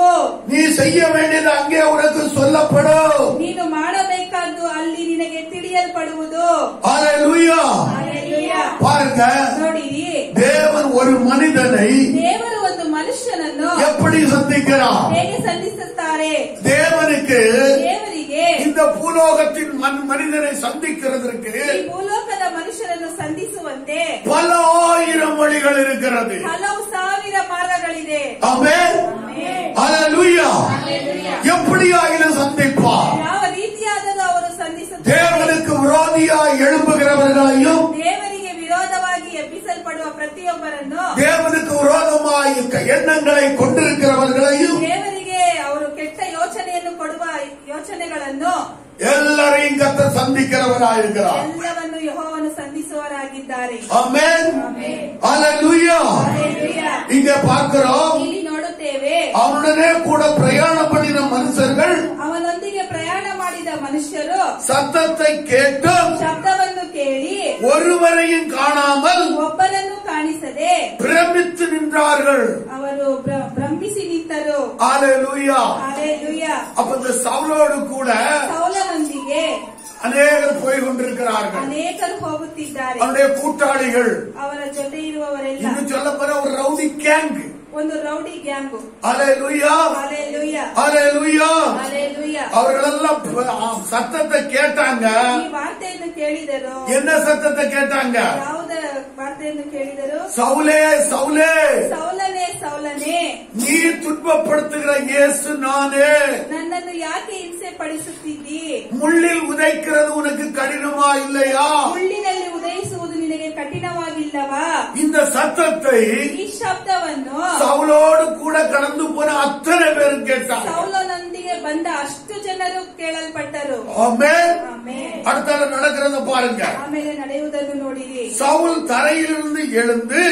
நீ செய்ய வேண்டியது அங்கே உனக்கு சொல்லப்படும் ನೀನು ಮಾಡಬೇಕಾದ್ದು ಅಲ್ಲಿ ನಿನಗೆ ತಿಳಿಯಲ್ಪಡುವುದು ஹalleluya Hallelujah. பாருங்க ನೋಡಿರಿ தேவன் ஒரு மனிதனை ದೇವರು ಒಂದು ಮನುಷ್ಯನನ್ನು எப்படி சந்திக்கிறார் ಹೇಗೆ ಸಂಧಿಸುತ್ತಾರೆ தேவனுக்கு ದೇವರಿಗೆ இந்த பூலோகத்தின் மண் மனிதனை சந்திக்கிறதற்கு ಈ ಭೂಲೋಕದ ಮನುಷ್ಯರನ್ನು ಸಂಧಿಸುವಂತೆ பல ஆயிரம் வழிகள் இருக்கிறது ಹಲವು ಸಾವಿರ ಮಾರ್ಗಗಳಿದೆ ஆமென் ஹalleluya Hallelujah. எப்படி ஆயிரம் சந்திப்பார் ಯಾವ ರೀತಿಯಾದರೂ ಅವರು ಸಂಧಿಸುತ್ತಾರೆ தேவனுக்கு விரோதியாய் எழும்புகிறவர்களையும் ದೇವರಿಗೆ ವಿರೋಧವಾಗಿ ಎಬ್ಬಿಸಲ್ಪಡುವ ಪ್ರತಿಯೊಬ್ಬರನ್ನು தேவனுக்கு விரோதமாய் எண்ணங்களை கொண்டிருக்கிறவர்களையும் ದೇವರಿಗೆ ಅವರು ಕೆಟ್ಟ ಯೋಚನೆಯನ್ನು ಕೊಡುವ ಯೋಚನೆಗಳನ್ನು எல்லாரையும் கத்த சந்திக்கிறவராயிருக்கிறார் ಎಲ್ಲವನ್ನು ಯಹೋವನು ಸಂಧಿಸುವರಾಗಿದ್ದಾರೆ ஆமென் Amen. ஹalleluya Hallelujah. இங்க பார்க்கிறோம் ಇಲ್ಲಿ ನೋಡುತ್ತೇವೆ அவனுடனே கூட பிரயாணம் பண்ணின மனுஷர்கள் ಅವನೊಂದಿಗೆ ಪ್ರಯಾಣ ಮಾಡಿದ ಮನುಷ್ಯರು சத்தத்தை கேட்டும் ಶಬ್ದವನ್ನು ಕೇಳಿ ஒருவரையும் காணாமல் ಒಬ್ಬನನ್ನು ಕಾಣಿಸದೆ பிரமித்து நின்றார்கள் ಅವರು ಭ್ರ- ಭ್ರಮಿಸಿ ನಿಂತರು ஹalleluya ಹಾಲೆಲೂಯ அப்ப இந்த சவுலோடு கூட ಸೌಲನೊಂದಿಗೆ அநேகர் போய் கொண்டிருக்கிறார்கள் ಅನೇಕರು ಹೋಗುತ್ತಿದ್ದಾರೆ அவனுடைய கூட்டாளிகள் ಅವರ ಜೊತೆ ಇರುವವರೆಲ್ಲ இன்னும் சொல்ல போற ஒரு ரவுடி கேங் ಒಂದು rowdy gang hallelujah hallelujah hallelujah hallelujah அவர்களெல்லாம் ப- ஆ, சத்தத்தை கேட்டாங்க ಈ ವಾರ್ತೆಯನ್ನು ಕೇಳಿದರು என்ன சத்தத்தை கேட்டாங்க ಯಾವುದ ವಾರ್ತೆಯನ್ನು ಕೇಳಿದರು சவுலே சவுலே ಸೌಲನೇ ಸೌಲನೇ நீ துன்பப்படுத்துகிற இயேசு நானே ನನ್ನನ್ನು ಯಾಕೆ ಹಿಂಸೆ ಪಡಿಸುತ್ತಿದ್ದಿ முள்ளில் உதைக்கிறது உனக்கு கடினமா இல்லையா ಮುಳ್ಳಿನಲ್ಲಿ ಉದಯಿಸುವುದು ನಿನಗೆ ಕಠಿಣವಾಗಿಲ್ಲವಾ இந்த சத்தத்தை ಈ ಶಬ್ದವನ್ನು சவுலோடு கூட கடந்து போன அத்தனை பேரும் கேட்டாங்க ಸೌಲನೊಂದಿಗೆ ಬಂದ ಅಷ್ಟು ಜನರು ಕೇಳಲ್ಪಟ್ಟರು ஆமென். ಆಮೇಲೆ அடுத்தால நடக்கிறத பாருங்க ಆಮೇಲೆ ನಡೆಯುವುದನ್ನು ನೋಡಿರಿ சவுல் தரையிலிருந்து எழுந்து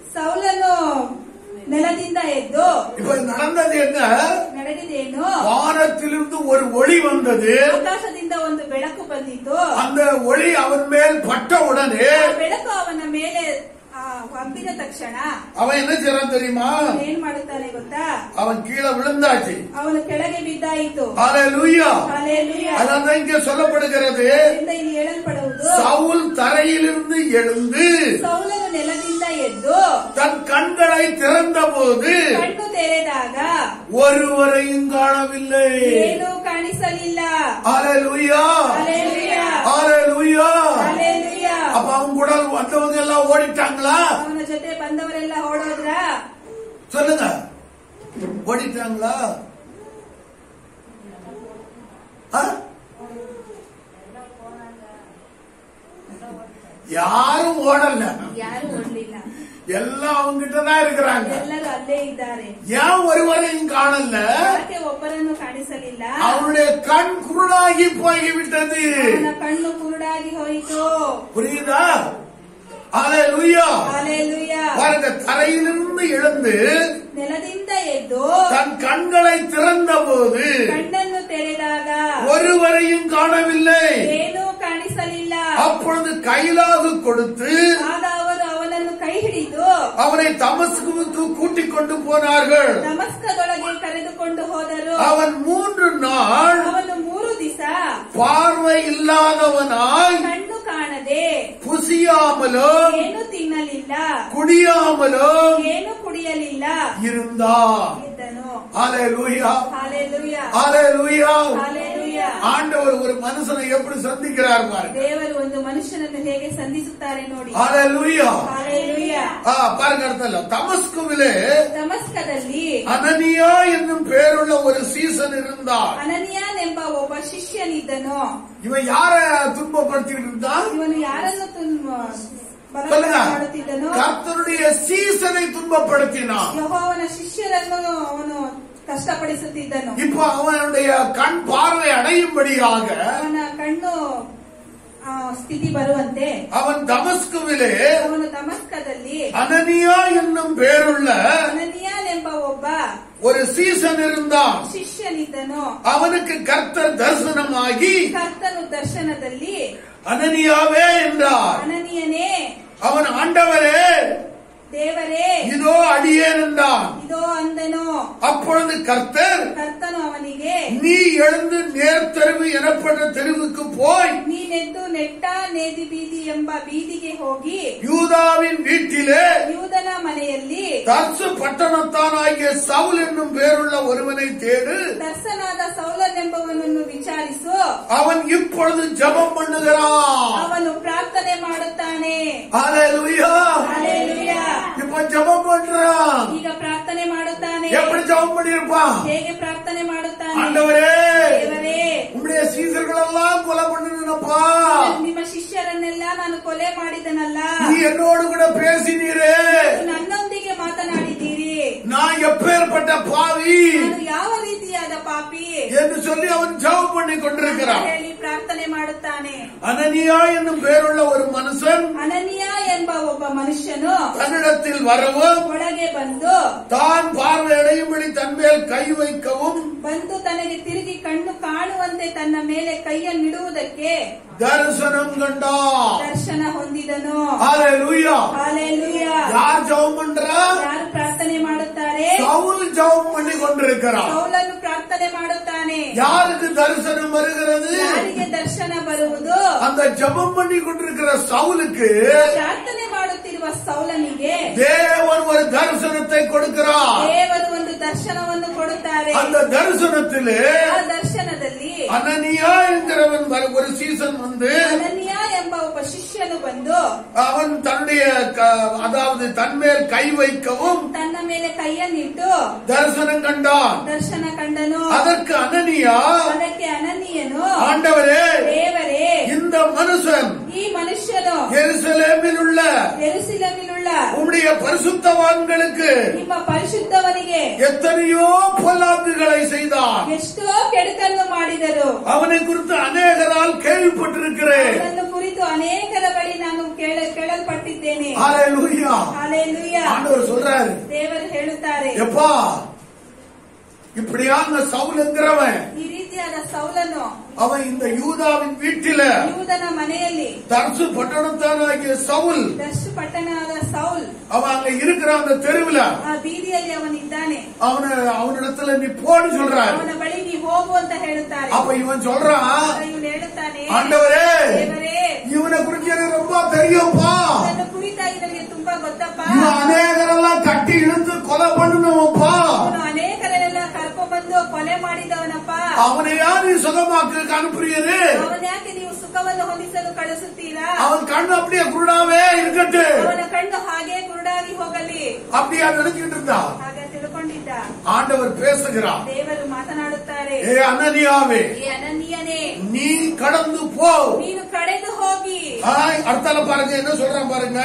ಸೌಲನು ನೆಲದಿಂದ ಎದ್ದು இப்ப நடந்தது என்ன ನಡೆದಿದ್ದೇನು வானத்திலிருந்து ஒரு ஒளி வந்தது ಆಕಾಶದಿಂದ ಒಂದು ಬೆಳಕು ಬಂದಿತು அந்த ஒளி அவன் மேல் பட்ட உடனே ಆ ಬೆಳಕು ಅವನ ಮೇಲೆ ಆ, ಹಬ್ಬಿದ ತಕ್ಷಣ அவன் என்ன செய்யறான் தெரியுமா ಅವನು ಏನ್ ಮಾಡುತ್ತಾನೆ ಗೊತ್ತಾ அவன் கீழே விழுந்தாச்சு ಅವನು ಕೆಳಗೆ ಬಿದ್ದಾಯಿತು ஹalleluya ಹಾಲೆಲೂಯ. அதான் இங்க சொல்லப்படுகிறது ಅದರಿಂದ ಇಲ್ಲಿ ಹೇಳಲ್ಪಡುವುದು சவுல் தரையிலிருந்து எழுந்து ಸೌಲನು ನೆಲದಿಂದ ಎದ್ದು தன் கண்களை திறந்தபோது ಕಣ್ಣು ತೆರೆದಾಗ ஒருவரையும் காணவில்லை ಏನೂ ಕಾಣಿಸಲಿಲ್ಲ ஹalleluya ಹಾಲೆಲೂಯ. Hallelujah hallelujah. அப்ப அவங்க கூட வந்தவங்க எல்லாம் ஓடிட்டாங்களா ಅವನ ಜೊತೆ ಬಂದವರೆಲ್ಲ ಓಡೋದ್ರ சொல்லுங்க ஓடிட்டாங்களா ஆ? யாரும் ஓடல ಯಾರು ಓಡ್ಲಿಲ್ಲ எல்லாம் அவங்கிட்ட தான் இருக்கிறாங்க ಎಲ್ಲರೂ ಅಲ್ಲೇ ಇದ್ದಾರೆ ஏன் ஒருவரையும் காணல ಯಾಕೆ ಒಬ್ಬರನ್ನು ಕಾಣಿಸಲಿಲ್ಲ அவனுடைய கண் குருடாகி போய்விட்டது ಅವನ ಕಣ್ಣು ಕುರುಡಾಗಿ ಹೋಯಿತು புரியுதா ஹalleluya ಹಾಲೆಲೂಯ. பாருங்க தரையிலிருந்து எழுந்து ನೆಲದಿಂದ ಎದ್ದು தன் கண்களை திறந்த போது ಕಣ್ಣನ್ನು ತೆರೆದಾಗ ஒருவரையும் காணவில்லை ಏನೂ ಕಾಣಿಸಲಿಲ್ಲ அப்பொழுது கைலாகு கொடுத்து ಆಗ ಅವರು ಅವನನ್ನು ಕೈ ಹಿಡಿದು அவனை தமஸ்குவுக்கு கூட்டிக் கொண்டு போனார்கள் ನಮಸ್ಕದೊಳಗೆ ಕರೆದುಕೊಂಡು ಹೋದರು அவன் மூன்று நாள் ಅವನು ಮೂರು ದಿವಸ பார்வை இல்லாதவனாய் ಕಣ್ಣು ಕಾಣದೆ புசியாமலோ ಏನು ತಿನ್ನಲಿಲ್ಲ குடியாமலோ ಏನು ಕುಡಿಯಲಿಲ್ಲ இருந்தான் ಇದ್ದನು ஹalleluya ಹಾಲೆಲೂಯ ஹalleluya ಹಾಲೆಲೂಯ ஆண்டவர் ஒரு மனுஷனை எப்படி சந்திக்கிறார் பாருங்க ದೇವರು ಒಂದು ಮನುಷ್ಯನನ್ನು ಹೇಗೆ ಸಂಧಿಸುತ್ತಾರೆ ನೋಡಿ ஹalleluya ಹಾಲೆಲೂಯ ஆ, பாருங்க அடுத்தல தமஸ்குவிலே ದಮಸ್ಕದಲ್ಲಿ அனனியா என்னும் பேருள்ள ஒரு சீசன் இருந்தார் ಅನನಿಯಾನ್ ಎಂಬ ಒಬ್ಬ ಶಿಷ್ಯನಿದ್ದನು இவன் யார துன்பப்படுத்திட்டு இருந்தான் ಇವನು ಯಾರನ್ನು ತುನ್- ಬಲವಂತ சொல்லுங்க ಮಾಡುತ್ತಿದ್ದನು கர்த்தருடைய சீசனை துன்பப்படுத்தினான் ಯಹೋವನ ಶಿಷ್ಯರನ್ನು ಅವನು ಕಷ್ಟಪಡಿಸುತ್ತಿದ್ದನು இப்ப அவனுடைய கண் பார்வை அடையும்படியாக ಅವನ ಕಣ್ಣು ಆ, ಸ್ಥಿತಿ ಬರುವಂತೆ அவன் தமஸ்குவிலே ಅವನು ದಮಸ್ಕದಲ್ಲಿ அனனியா என்னும் பேருள்ள ಅನನಿಯಾನ್ ಎಂಬ ಒಬ್ಬ ஒரு சீசன் இருந்தான் ಶಿಷ್ಯನಿದ್ದನು அவனுக்கு கர்த்தர் தரிசனமாகி ಕರ್ತನು ದರ್ಶನದಲ್ಲಿ அனனியாவே என்றார் ಅನನಿಯನೇ அவன் ஆண்டவரே ದೇವರೇ இதோ அடியேன் என்றான் ಇದೋ ಅಂದನು அப்பொழுது கர்த்தர் ಕರ್ತನು ಅವನಿಗೆ நீ எழுந்து நேர்த்தெருவு எனப்பட்ட தெருவுக்கு போய் ನೀನೆದ್ದು ನೆಟ್ಟ ನೇದಿ ಬೀದಿ ಎಂಬ ಬೀದಿಗೆ ಹೋಗಿ யூதாவின் வீட்டிலே ಯೂದನ ಮನೆಯಲ್ಲಿ தர்சு பட்டணத்தானாகிய சவுல் என்னும் பேருள்ள ஒருவனை தேடு ದರ್ಶನಾದ ಸೌಲನೆಂಬವನನ್ನು ವಿಚಾರಿಸು அவன் இப்பொழுது ஜெபம் பண்ணுகிறான் ಅವನು ಪ್ರಾರ್ಥನೆ ಮಾಡುತ್ತಾನೆ ஹalleluya ಹಲ್ಲೆಲೂಯಾ. இப்ப ஜெபம் பண்றான் ಈಗ ಪ್ರಾರ್ಥನೆ ಮಾಡುತ್ತಾನೆ எப்படி ஜெபம் பண்ணிருப்பான் ಹೇಗೆ ಪ್ರಾರ್ಥನೆ ಮಾಡುತ್ತಾನೆ ஆண்டவரே ದೇವರೇ உம்முடைய சீசர்கள் எல்லாம் கொலை பண்ணினப்பா ನಿಮ್ಮ ಶಿಷ್ಯರನ್ನೆಲ್ಲ ನಾನು ಕೊಲೆ ಮಾಡಿದನಲ್ಲ நீ என்னோடு கூட பேசினீரே ನೀವು ನನ್ನೊಂದಿಗೆ ಮಾತನಾಡಿದ್ದೀರಿ நான் எப்பேற்பட்ட பாவி ನಾನು ಯಾವ ರೀತಿಯಾದ ಪಾಪಿ என்று சொல்லி அவன் ஜெபம் பண்ணி கொண்டிருக்கிறான் ಹೇಳಿ ಪ್ರಾರ್ಥನೆ ಮಾಡುತ್ತಾನೆ அனனியா என்னும் பேருள்ள ஒரு மனுஷன் ಅನನ್ಯ ಎಂಬ ಒಬ್ಬ ಮನುಷ್ಯನು தன்னிடத்தில் வரவும் ಒಳಗೆ ಬಂದು தான் பார்வையடையும்படி தன் மேல் கை வைக்கவும் ಬಂದು ತನಗೆ ತಿರುಗಿ ಕಣ್ಣು ಕಾಣುವಂತೆ ತನ್ನ ಮೇಲೆ ಕೈಯನ್ನಿಡುವುದಕ್ಕೆ தரிசனம் கண்டான் ದರ್ಶನ ಹೊಂದಿದನು ஹalleluya ಹಾಲೆಲೂಯ யார் ஜெபம் பண்றா ಯಾರು ಪ್ರಾರ್ಥನೆ ಮಾಡುತ್ತಾರೆ சவுல் ஜெபம் பண்ணி கொண்டிருக்கிறான் ಪೌಲನು ಪ್ರಾರ್ಥನೆ ಮಾಡುತ್ತಾನೆ யாருக்கு தரிசனம் வருகிறது ಯಾರಿಗೆ ದರ್ಶನ ಬರುವುದು அந்த ஜெபம் பண்ணி கொண்டிருக்கிற சவுலுக்கு ಪ್ರಾರ್ಥನೆ ಮಾಡುತ್ತಿರುವ ಸೌಲನಿಗೆ தேவன் ஒரு தரிசனத்தை கொடுக்கிறார் ದೇವರು ಒಂದು ದರ್ಶನವನ್ನು ಕೊಡುತ್ತಾರೆ அந்த தரிசனத்திலே ಆ ದರ್ಶನದಲ್ಲಿ அனனியா என்கிறவன் வர- ஒரு சீசன் வந்து ಅನನ್ಯ ಎಂಬ ಒಬ್ಬ ಶಿಷ್ಯನು ಬಂದು அவன் தன்னுடைய க- அதாவது தன்மேல் கை வைக்கவும் ತನ್ನ ಮೇಲೆ ಕೈಯನ್ನಿಟ್ಟು தரிசனம் கண்டான் ದರ್ಶನ ಕಂಡನು அதற்கு அனனியா ಅದಕ್ಕೆ ಅನನ್ಯನು ஆண்டவரே ದೇವರೇ இந்த மனுஷன் ಈ ಮನುಷ್ಯನು எருசலேமில் உள்ள ಎರುಸಿಲಮಿலுಳ್ಳ உம்முடைய பரிசுத்தவான்களுக்கு ನಿಮ್ಮ ಪರಿಶುದ್ಧವನಿಗೆ எத்தனையோ பொல்லாங்குகளை செய்தான் ಎಷ್ಟೋ ಕೆಡುಕನ್ನು ಮಾಡಿದರು அவனை குறித்து அநேகரால் கேள்விப்பட்டிருக்கிறேன் ಅದನ್ನು ಕುರಿತು ಅನೇಕರ ಬಳಿ ನಾನು ಕೇಳ ಕೇಳಲ್ಪಟ್ಟಿದ್ದೇನೆ ஹalleluya ಹಾಲೆಲೂಯ ஆண்டவர் சொல்றாரு ದೇವರು ಹೇಳುತ್ತಾರೆ எப்பா இப்படியான சவுல் என்கிறவன் ಈ ರೀತಿಯಾದ ಸೌಲನು அவன் இந்த யூதாவின் வீட்டில ಯೂದನ ಮನೆಯಲ್ಲಿ தர்சு பட்டணத்தானாகிய சவுல் ದರ್ಶು ಪಟ್ಟಣದ ಸೌಲ್ அவன் அங்க இருக்கிற அந்த தெருவுல ಆ ಬೀದಿಯಲ್ಲಿ ಅವನಿದ್ದಾನೆ அவன அவனிடத்துல நீ போன்னு சொல்றாரு ಅವನ ಬಳಿ நீ ಹೋಗು ಅಂತ ಹೇಳುತ್ತಾರೆ அப்ப இவன் சொல்றான் ಆಗ ಇವನು ಹೇಳುತ್ತಾನೆ ஆண்டவரே ದೇವರೇ இவனை குறிச்சு எனக்கு ரொம்ப தெரியும்ப்பா ಇದನ್ನು ಕುರಿತಾಗಿ ನನಗೆ ತುಂಬಾ ಗೊತ್ತಪ್ಪ இவன் அநேகரெல்லாம் கட்டி இழுத்து கொலை பண்ணுனவன்ப்பா ಅವನು ಅನೇಕರೆಲ್ಲ ಕರ್ಕೊಂಡ್ಬಂದು ಕೊಲೆ ಮಾಡಿದವನಪ್ಪ அவனை யார் நீ சுகமாக்கு அனுப்புறீரு ಅವನ ಯಾಕೆ ನೀವು ಸುಖವನ್ನು ಹೊಂದಿಸಲು ಕಳಿಸುತ್ತೀರಾ அவன் கண்ணு அப்படியே குருடாவே இருக்கட்டு ಅವನ ಕಣ್ಣು ಹಾಗೆ ಕುರುಡಾಗಿ ಹೋಗಲಿ அப்படியா நினைச்சிட்டு இருந்தா ಹಾಗೆ ತಿಳ್ಕೊಂಡಿದ್ದ ஆண்டவர் பேசுகிறார் ದೇವರು ಮಾತನಾಡುತ್ತಾರೆ ஏ அனனியாவே ಈ ಅನನ್ಯನೇ நீ கடந்து போ ನೀನು ಕಡೆದು ಹೋಗಿ ஆய், அடுத்தால பாருங்க என்ன சொல்றான் பாருங்க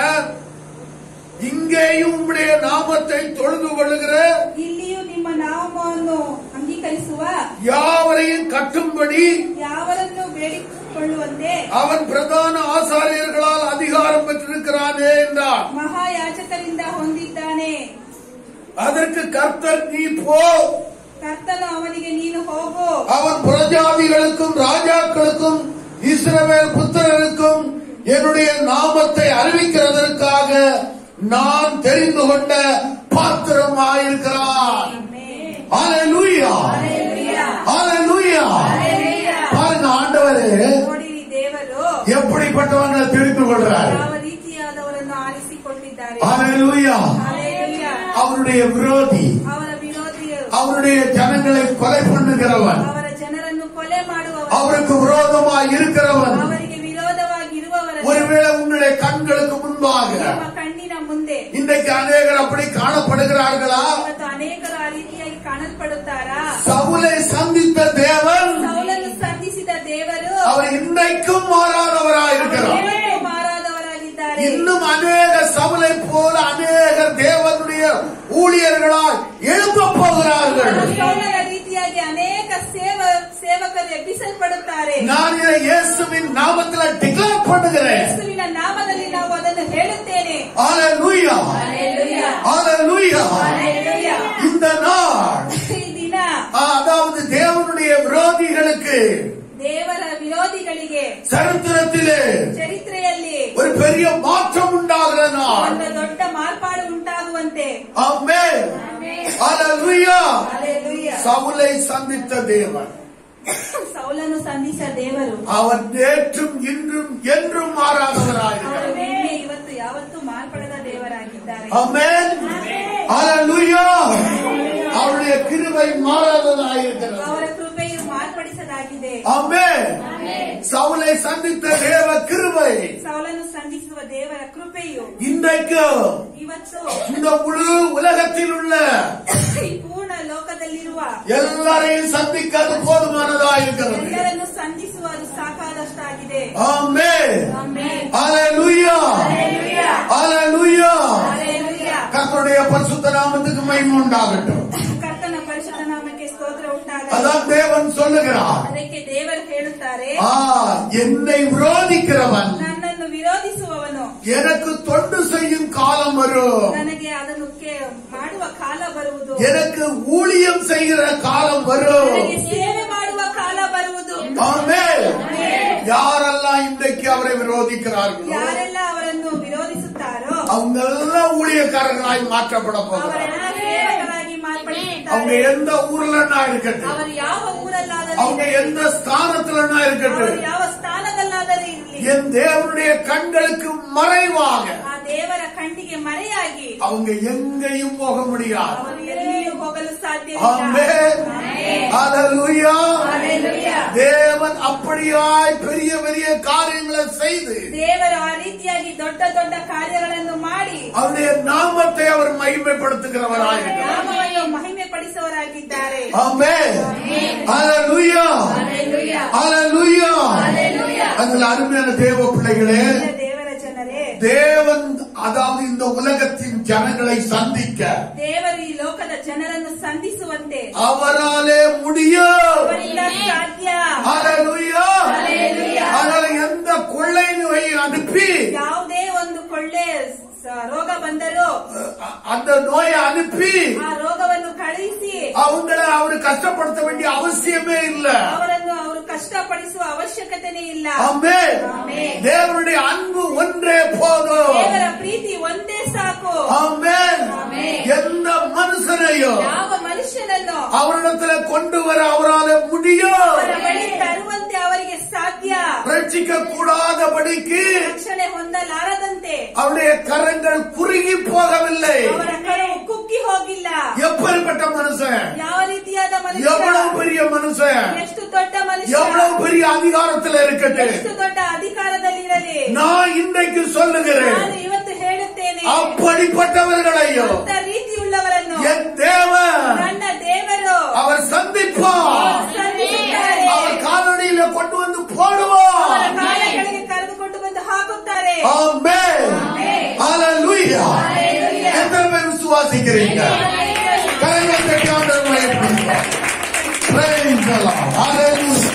இங்கேயும் உம்முடைய நாமத்தை தொழுது கொள்ளுகிற ಇಲ್ಲಿಯೂ ನಿಮ್ಮ ನಾಮವನ್ನು ಅಂಗೀಕರಿಸುವ யாவரையும் கட்டும்படி ಯಾವರನ್ನು ಬೇಡಿಕೊಳ್ಳುವಂತೆ அவன் பிரதான ஆசாரியர்களால் அதிகாரம் பெற்றிருக்கிறானே என்றான் ಮಹಾಯಾಜಕರಿಂದ ಹೊಂದಿದ್ದಾನೆ அதற்கு கர்த்தர் நீ போ ಕರ್ತನು ಅವನಿಗೆ ನೀನು ಹೋಗು அவன் புரஜாதிகளுக்கும் ராஜாக்களுக்கும் இஸ்ரவேல் புத்திரருக்கும் என்னுடைய நாமத்தை அறிவிக்கிறதற்காக நான் தெரிந்து கொண்ட பாத்திரமாயிருக்கிறான் ஹalleluya ஹalleluya பாருங்க ஆண்டவரே ನೋಡಿರಿ ದೇವರು எப்படிப்பட்டவங்களை தெரிந்து கொள்றார் ಯಾವ ರೀತಿಯಾದವರನ್ನು ಆರಿಸಿಕೊಂಡಿದ್ದಾರೆ ஹalleluya ಹಾಲೆಲೂಯ. அவருடைய விரோதி ಅವರ ವಿರೋಧಿಯರು அவருடைய ஜனங்களை கொலை பண்ணுகிறவன் ಅವರ ಜನರನ್ನು ಕೊಲೆ ಮಾಡುವವರು அவருக்கு விரோதமாய் இருக்கிறவன் ಅವರಿಗೆ ವಿರೋಧವಾಗಿರುವವರನ್ನು ஒருவேளை உன்னுடைய கண்களுக்கு முன்பாக ನಿಮ್ಮ ಕಣ್ಣಿನ ಮುಂದೆ இன்றைக்கு அநேகர் அப்படி காணப்படுகிறார்களா ಇವತ್ತು ಅನೇಕರು ಆ ರೀತಿಯಾಗಿ ಕಾಣಲ್ಪಡುತ್ತಾರಾ சவுலை சந்தித்த தேவன் ಸೌಲನ್ನು ಸಂಧಿಸಿದ ದೇವರು அவர் இன்றைக்கும் மாறாதவராய் இருக்கிறார் ಇವತ್ತು ಮಾರಾದವರಾಗಿದ್ದಾರೆ இன்னும் அநேக சவுலை போல அநேகர் தேவனுடைய ஊழியர்களால் எழுப்ப போகிறார்கள் ಸೌಲನ ರೀತಿಯಾಗಿ ಅನೇಕ ಸೇವ ಸೇವಕರು ಎಬ್ಬಿಸಲ್ಪಡುತ್ತಾರೆ நான் இதை இயேசுவின் நாமத்தில் டிக்ளேர் பண்ணுகிறேன் ಯೇಸುವಿನ ನಾಮದಲ್ಲಿ ನಾವು ಅದನ್ನು ಹೇಳುತ್ತೇನೆ ஹalleluya Hallelujah. ஹalleluya Hallelujah. இந்த நாள் ಈ ದಿನ அதாவது தேவனுடைய விரோதிகளுக்கு ದೇವರ ವಿರೋಧಿಗಳಿಗೆ சரித்திரத்திலே ಚರಿತ್ರೆಯಲ್ಲಿ ஒரு பெரிய மாற்றம் உண்டாகிற நாள் ಒಂದು ದೊಡ್ಡ ಮಾರ್ಪಾಡು ಉಂಟಾಗುತ್ತದೆ Hallelujah. Hallelujah. சவுலை சந்தித்த தேவன் ಸೌಲನ್ನು ಸಂಧಿಸ ದೇವರು அவர் நேற்றும் இன்றும் என்றும் ಅವರು மாறாதவராயிருக்கிறார் ನಿನ್ನೆ ಇವತ್ತು ಯಾವತ್ತೂ ಮಾರ್ಪಡದ ದೇವರಾಗಿದ್ದಾರೆ Amen. Hallelujah. அவருடைய கிருபை மாறாததாயிருக்கிறது ಅವರ ಕೃಪೆಯು ಮಾರ್ಪಡಿಸದಾಗಿದೆ Amen. சவுலை சந்தித்த தேவ கிருபை ಸೌಲನ್ನು ಸಂಧಿಸುವ ದೇವರ ಕೃಪೆಯು இன்றைக்கு ಇವತ್ತು இந்த முழு உலகத்தில் உள்ள ಈ ಪೂರ್ಣ ಲೋಕದಲ್ಲಿರುವ எல்லாரையும் சந்திக்க அது போதுமானதாயிருக்கிறது ಎಲ್ಲರನ್ನು ಸಂಧಿಸುವುದು ಸಾಕಾದಷ್ಟಾಗಿದೆ Amen. Amen. Hallelujah. Hallelujah. Hallelujah. Hallelujah. கர்த்தருடைய பரிசுத்த நாமத்துக்கு மகிமை உண்டாகட்டும் ಕರ್ತನ ಪರಿಶುದ್ಧ ನಾಮಕ್ಕೆ ಸ್ತೋತ್ರ ಉಂಟಾಗಲಿ அதான் தேவன் சொல்லுகிறார் ಅದಕ್ಕೆ ದೇವರು ಹೇಳುತ್ತಾರೆ ஆ என்னை விரோதிக்கிறவன் ನನ್ನನ್ನು ವಿರೋಧಿಸುವವನು எனக்கு தொண்டு செய்யும் காலம் வரும் ನನಗೆ ಅದನ್ನು ಕೇ- ಮಾಡುವ ಕಾಲ ಬರುವುದು எனக்கு ஊழியம் செய்கிற காலம் வரும் ನನಗೆ ಸೇವೆ ಮಾಡುವ ಕಾಲ ಬರುವುದು ஆமென். யாரெல்லாம் இன்றைக்கு அவரை விரோதிக்கிறார்களோ ಯಾರೆಲ್ಲ ಅವರನ್ನು ವಿರೋಧಿಸುತ್ತಾರೋ அவங்க எல்லாம் ஊழியக்காரர்களாய் மாற்றப்பட போகிறார் ಅವರೆಲ್ಲ ಸೇವಕರಾಗಿ அவங்க ಮಾರ್ಪಡಿಸುತ್ತಾರೆ எந்த ஊர்லன்னா இருக்கட்டும் ಅವರು ಯಾವ ಊರಲ್ಲಾದರೂ அவங்க எந்த ஸ்தானத்துலன்னா ಅವರು இருக்கட்டும் ಯಾವ ಸ್ಥಾನದಲ್ಲಾದರೂ ಇರಲಿ என் தேவனுடைய கண்களுக்கு மறைவாக ಆ ದೇವರ ಕಣ್ಣಿಗೆ ಮರೆಯಾಗಿ அவங்க எங்கேயும் போக முடியாது ಅವರು ಎಲ್ಲಿಯೂ ಹೋಗಲು ಸಾಧ್ಯವಿಲ್ಲ ஆமென். ஹalleluya. Hallelujah. தேவன் அப்படியாய் பெரிய பெரிய காரியங்களை செய்து ದೇವರು ಆ ರೀತಿಯಾಗಿ ದೊಡ್ಡ ದೊಡ್ಡ ಕಾರ್ಯಗಳನ್ನು ಮಾಡಿ அவருடைய நாமத்தை அவர் மகிமைப்படுத்துகிறவராயிருக்கிறார் ನಾಮವನ್ನು ಮಹಿಮೆ ಪಡಿಸುವವರಾಗಿದ್ದಾರೆ ஆமென். ஹalleluya. Hallelujah. ஹalleluya. Hallelujah. அதில் அருமையான தேவ பிள்ளைகளே ಪ್ರಿಯ ದೇವರ ಜನರೇ தேவன் அதாவது இந்த உலகத்தின் ஜனங்களை சந்திக்க ದೇವರು ಈ ಲೋಕದ ಜನರನ್ನು ಸಂಧಿಸುವಂತೆ அவராலே முடியும் ಅವರಿಂದ ಸಾಧ್ಯ ஹalleluya. Hallelujah. அதனால எந்த கொள்ளை நோயை அனுப்பி ಯಾವುದೇ ಒಂದು ಕೊಳ್ಳೆ ಸ- ರೋಗ ಬಂದರೂ அ- அந்த நோயை அனுப்பி ಆ ರೋಗವನ್ನು ಕಳುಹಿಸಿ அவங்கள அவரு கஷ்டப்படுத்த வேண்டிய அவசியமே இல்ல ಅವರನ್ನು ಅವರು ಕಷ್ಟಪಡಿಸುವ ಅವಶ್ಯಕತೆನೇ ಇಲ್ಲ ஆமென். ஆமென். தேவனுடைய அன்பு ஒன்றே போதும் ದೇವರ ಪ್ರೀತಿ ಒಂದೇ ಸಾಕು ஆமென். ஆமென். எந்த மனுஷனையும் ಯಾವ ಮನುಷ್ಯನನ್ನು அவரிடத்துல கொண்டு வர அவரால முடியும் ಅವರ ಬಳಿ ತರುವಂತೆ ಅವರಿಗೆ ಸಾಧ್ಯ ரட்சிக்க கூடாதபடிக்கு ರಕ್ಷಣೆ ಹೊಂದಲಾರದಂತೆ அவருடைய கரங்கள் குறுகி போகவில்லை ಅವರ ಕರವು ಕುಕ್ಕಿ ಹೋಗಿಲ್ಲ எப்படிப்பட்ட மனுஷன் ಯಾವ ರೀತಿಯಾದ ಮನುಷ್ಯ எவ்வளவு பெரிய மனுஷன் ಎಷ್ಟು ದೊಡ್ಡ ಮನುಷ್ಯ எவ்வளவு பெரிய அதிகாரத்துல இருக்கட்டும் ಎಷ್ಟು ದೊಡ್ಡ ಅಧಿಕಾರದಲ್ಲಿರಲಿ நான் இன்றைக்கு சொல்லுகிறேன் ನಾನು ಇವತ್ತು ಹೇಳುತ್ತೇನೆ அப்படிப்பட்டவர்களையும் ಅಂತ ರೀತಿಯುಳ್ಳವರನ್ನು என் தேவன் ನನ್ನ ದೇವರು அவர் சந்திப்பார் ಸಂಧಿಸುತ್ತಾರೆ. அவர் காலடியில கொண்டு வந்து ಅವರ போடுவார் ಕಾಲಗಳಿಗೆ ಕರೆದುಕೊಂಡು ಬಂದು ಹಾಕುತ್ತಾರೆ ஆமென் ஹalleluya எத்தனை பேர் விசுவாசிக்கிறீங்க கரங்களை தட்டி ஆண்டவரை மகிமைப்படுத்துவோம். Praise the Lord. Hallelujah.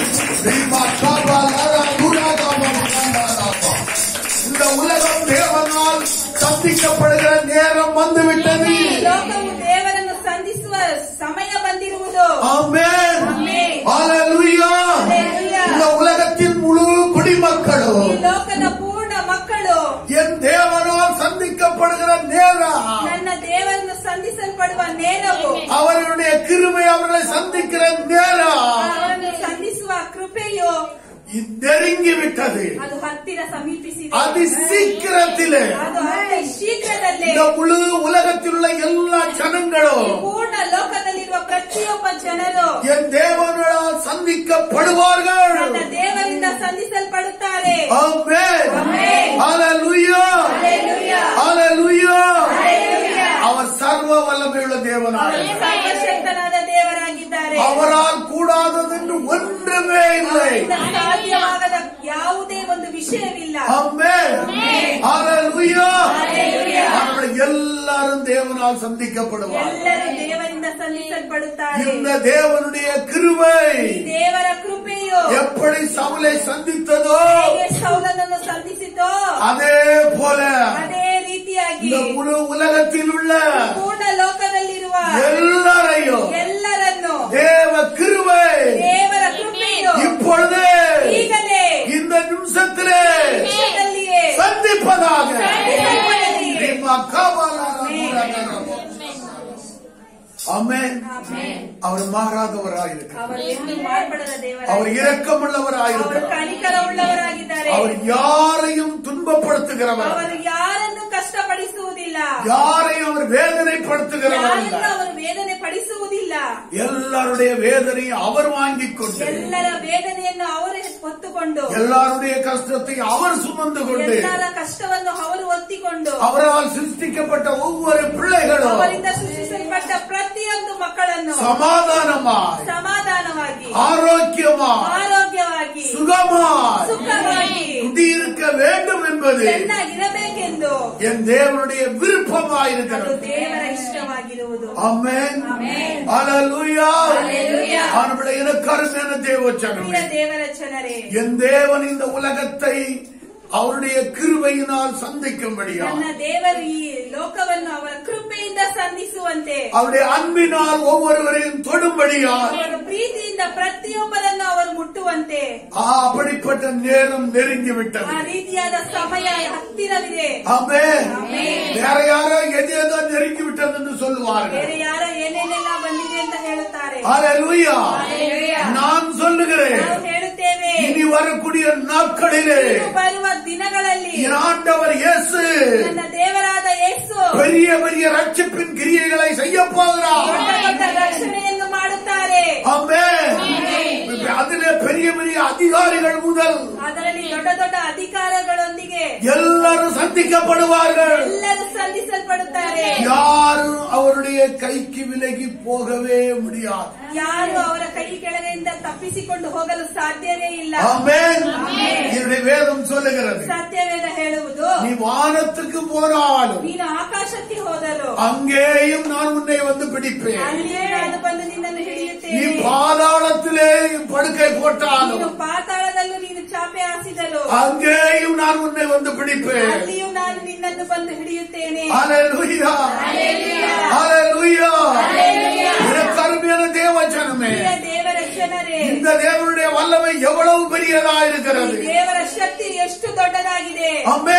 Reema Kaapa லரா குரா காபா மகாண்டா ராபா. இந்த உலகம் தேவனால் சந்திக்கப்படுகிற நேரம் வந்துவிட்டது ಈ ಲೋಕವು ದೇವರನ್ನು ಸಂಧಿಸುವ ಸಮಯ ಬಂದಿರುವುದು ஆமென் ஆமென். ஹalleluya Hallelujah. இந்த உலகத்தின் முழு குடிமக்களும் ಈ ಲೋಕದ ಪೂರ್ಣ ಮಕ್ಕಳು என் தேவனால் சந்திக்கப்படுகிற நேரம் ನನ್ನ ದೇವರನ್ನು ಸಂಧಿಸಲ್ಪಡುವ ನೇರವು அவர்களுடைய கிருபை அவர்களை சந்திக்கிற நேரம் ಅವರನ್ನು ಸಂಧಿಸುವ ಕೃಪೆಯು நெருங்கி விட்டது ಅದು ಹತ್ತಿರ ಸಮೀಪಿಸಿದೆ அதி சீக்கிரத்திலே ಅದು ಅತಿ ಶೀಘ್ರದಲ್ಲೇ இந்த முழு உலகத்தில் உள்ள எல்லா ಈ ஜனங்களும் ಪೂರ್ಣ ಲೋಕದಲ್ಲಿರುವ ಪ್ರತಿಯೊಬ್ಬ ಜನರು என் தேவனால் சந்திக்கப்படுவார்கள் ನನ್ನ ದೇವರಿಂದ ಸಂಧಿಸಲ್ಪಡುತ್ತಾರೆ ஆமென் ஆமென். ஹalleluya Hallelujah. ஹalleluya Hallelujah. அவர் சர்வ வல்லமையுள்ள தேவனாக ಅವರು ಸರ್ವಶಕ್ತನಾದ ದೇವರಾಗಿದ್ದಾರೆ அவரால் கூடாததென்று ஒன்றுமே இல்லை ಅವರಿಂದ ಸಾಧ್ಯವಾಗದ ಯಾವುದೇ ಒಂದು ವಿಷಯವಿಲ್ಲ ஆமென் ஹalleluya Hallelujah. அவர்கள் எல்லாரும் தேவனால் சந்திக்கப்படுவார் ಎಲ್ಲರೂ ದೇವರಿಂದ ಸಂಧಿಸಲ್ಪಡುತ್ತಾರೆ இந்த தேவனுடைய கிருபை ಈ ದೇವರ ಕೃಪೆಯು எப்படி சவுலை சந்தித்ததோ ಹೇಗೆ ಸೌಲನನ್ನು ಸಂಧಿಸಿತೋ அதே போல ಅದೇ ರೀತಿಯಾಗಿ இந்த முழு உலகத்தில் உள்ள ಪೂರ್ಣ ಲೋಕದಲ್ಲಿರುವ எல்லாரையும் ಎಲ್ಲರನ್ನು தேவ கிருபை ದೇವರ ಕೃಪೆಯು இப்பொழுது ಈಗಲೇ இந்த நிமிஷத்திலே ನಿಮಿಷದಲ್ಲಿಯೇ சந்திப்பதாக சந்திக்கப்படಲಿ. ನಿಮ್ಮ ಕಾಬಾಲಾರ ಮೂಲಕ. ஆமென் ಆಮೆನ್. அவர் மாறாதவராயிருக்கிறார் ಅವರು ಎಂದು ಮಾರ್ಪಡದ அவர் ದೇವರಾಗಿದ್ದಾರೆ இரக்கமுள்ளவராயிருக்கிறார் ಅವರು ಕನಿಕರ ಉಳ್ಳವರಾಗಿದ್ದಾರೆ அவர் யாரையும் துன்பப்படுத்துகிறவர் ಅವರು ಯಾರನ್ನು ಕಷ್ಟಪಡಿಸುವುದಿಲ್ಲ யாரையும் அவர் வேதனைப்படுத்துகிறவர் ಯಾರನ್ನು அல்ல ಅವರು ವೇದನೆ ಪಡಿಸುವುದಿಲ್ಲ எல்லாருடைய வேதனையை அவர் வாங்கிக் கொண்டு ಎಲ್ಲರ ವೇದನೆಯನ್ನು ಅವರೇ ಹೊತ್ತುಕೊಂಡು எல்லாருடைய கஷ்டத்தை அவர் சுமந்து கொண்டு ಎಲ್ಲರ ಕಷ್ಟವನ್ನು ಅವರು ಒತ್ತಿಕೊಂಡು அவரால் சிருஷ்டிக்கப்பட்ட ஒவ்வொரு பிள்ளைகளும் ಅವರಿಂದ ಸೃಷ್ಟಿಸಲ್ಪಟ್ಟ ಪ್ರತಿಯೊಂದು ಮಕ್ಕಳನ್ನು சமாதானமாய் ಸಮಾಧಾನವಾಗಿ ஆரோக்கியமாய் ಆರೋಗ್ಯವಾಗಿ சுகமாய் ಸುಖವಾಗಿ குடியிருக்க வேண்டும் என்பது ಚೆನ್ನಾಗಿರಬೇಕೆಂದು என் தேவனுடைய ಅದು விருப்பமாயிருக்கிறது ದೇವರ ಇಷ್ಟವಾಗಿರುವುದು ஆமென் ಆಮೆನ್. ஹalleluya ஹalleluya. ஆனபடி எனக்கு அருமையான தேவச்சனமே ಪ್ರಿಯ ದೇವರ ಜನರೇ என் தேவன் இந்த உலகத்தை அவருடைய கிருபையினால் சந்திக்கும்படியா ನನ್ನ ದೇವರು ಈ ಲೋಕವನ್ನು ಅವರ ಕೃಪೆಯಿಂದ ಸಂಧಿಸುವಂತೆ அவருடைய அன்பினால் ஒவ்வொருவரையும் தொடும்படியா ಅವರ ಪ್ರೀತಿಯಿಂದ ಪ್ರತಿಯೊಬ್ಬರನ್ನು ಅವರು ಮುಟ್ಟುವಂತೆ ஆ, அப்படிப்பட்ட நேரம் நெருங்கி ಆ விட்டது ರೀತಿಯಾದ ಸಮಯ ಹತ್ತಿರವಿದೆ ஆமென் ஆமென். வேற யாரோ எது ஏதோ நெருங்கி விட்டது என்று சொல்லுவார்கள் ಬೇರೆ ಯಾರೋ ಏನೇನೆಲ್ಲ ಬಂದಿದೆ ಅಂತ ಹೇಳುತ್ತಾರೆ ஹalleluya ஹalleluya. நான் சொல்லுகிறேன் ನಾವು ಹೇಳುತ್ತೇವೆ இனி வரக்கூடிய நாட்களிலே ಇನ್ನು ಬರುವ ದಿನಗಳಲ್ಲಿ என் ஆண்டவர் இயேசு ನನ್ನ ದೇವರಾದ ಯೇಸು பெரிய பெரிய ரட்சிப்பின் கிரியைகளை செய்ய போகிறார் ದೊಡ್ಡ ದೊಡ್ಡ ರಕ್ಷಣೆಯನ್ನು ಮಾಡುತ್ತಾರೆ ஆமென் அதிலே பெரிய பெரிய அதிகாரிகள் முதல் ಅದರಲ್ಲಿ ದೊಡ್ಡ ದೊಡ್ಡ ಅಧಿಕಾರಗಳೊಂದಿಗೆ எல்லாரும் சந்திக்கப்படுவார்கள் ಎಲ್ಲರೂ ಸಂಧಿಸಲ್ಪಡುತ್ತಾರೆ யாரும் அவருடைய கைக்கு விலகி போகவே முடியாது ಯಾರು ಅವರ ಕೈ ಕೆಳಗಿಂದ ತಪ್ಪಿಸಿಕೊಂಡು ಹೋಗಲು ಸಾಧ್ಯವೇ ಇಲ್ಲ ஆமென் என்னுடைய வேதம் சொல்லுகிறது ಸತ್ಯವೇದ ಹೇಳುವುದು நீ வானத்துக்கு போனாலும் ನೀನು ಆಕಾಶಕ್ಕೆ ಹೋದರು அங்கேயும் நான் உன்னை வந்து பிடிப்பேன் ಅಲ್ಲಿಯೇ ನಾನು ಬಂದು ನಿನ್ನನ್ನು நீ ಹಿಡಿಯುತ್ತೇನೆ பாதாளத்திலே படுக்கை போட்டாலும் ನೀನು ಪಾತಾಳದಲ್ಲೂ ನೀನು ಚಾಪೆ ಹಾಸಿದರು அங்கேயும் நான் உன்னை வந்து பிடிப்பேன் ಅಲ್ಲಿಯೂ ನಾನು ನಿನ್ನನ್ನು ಬಂದು ಹಿಡಿಯುತ್ತೇನೆ ஹalleluya ஹalleluya எனக்கு அருமையான தேவஜனமே ಪ್ರಿಯ ದೇವರ ಜನರೇ இந்த தேவனுடைய வல்லமை எவ்வளவு பெரியதா ಈ இருக்கிறது ದೇವರ ಶಕ್ತಿ ಎಷ್ಟು ದೊಡ್ಡದಾಗಿದೆ அம்மே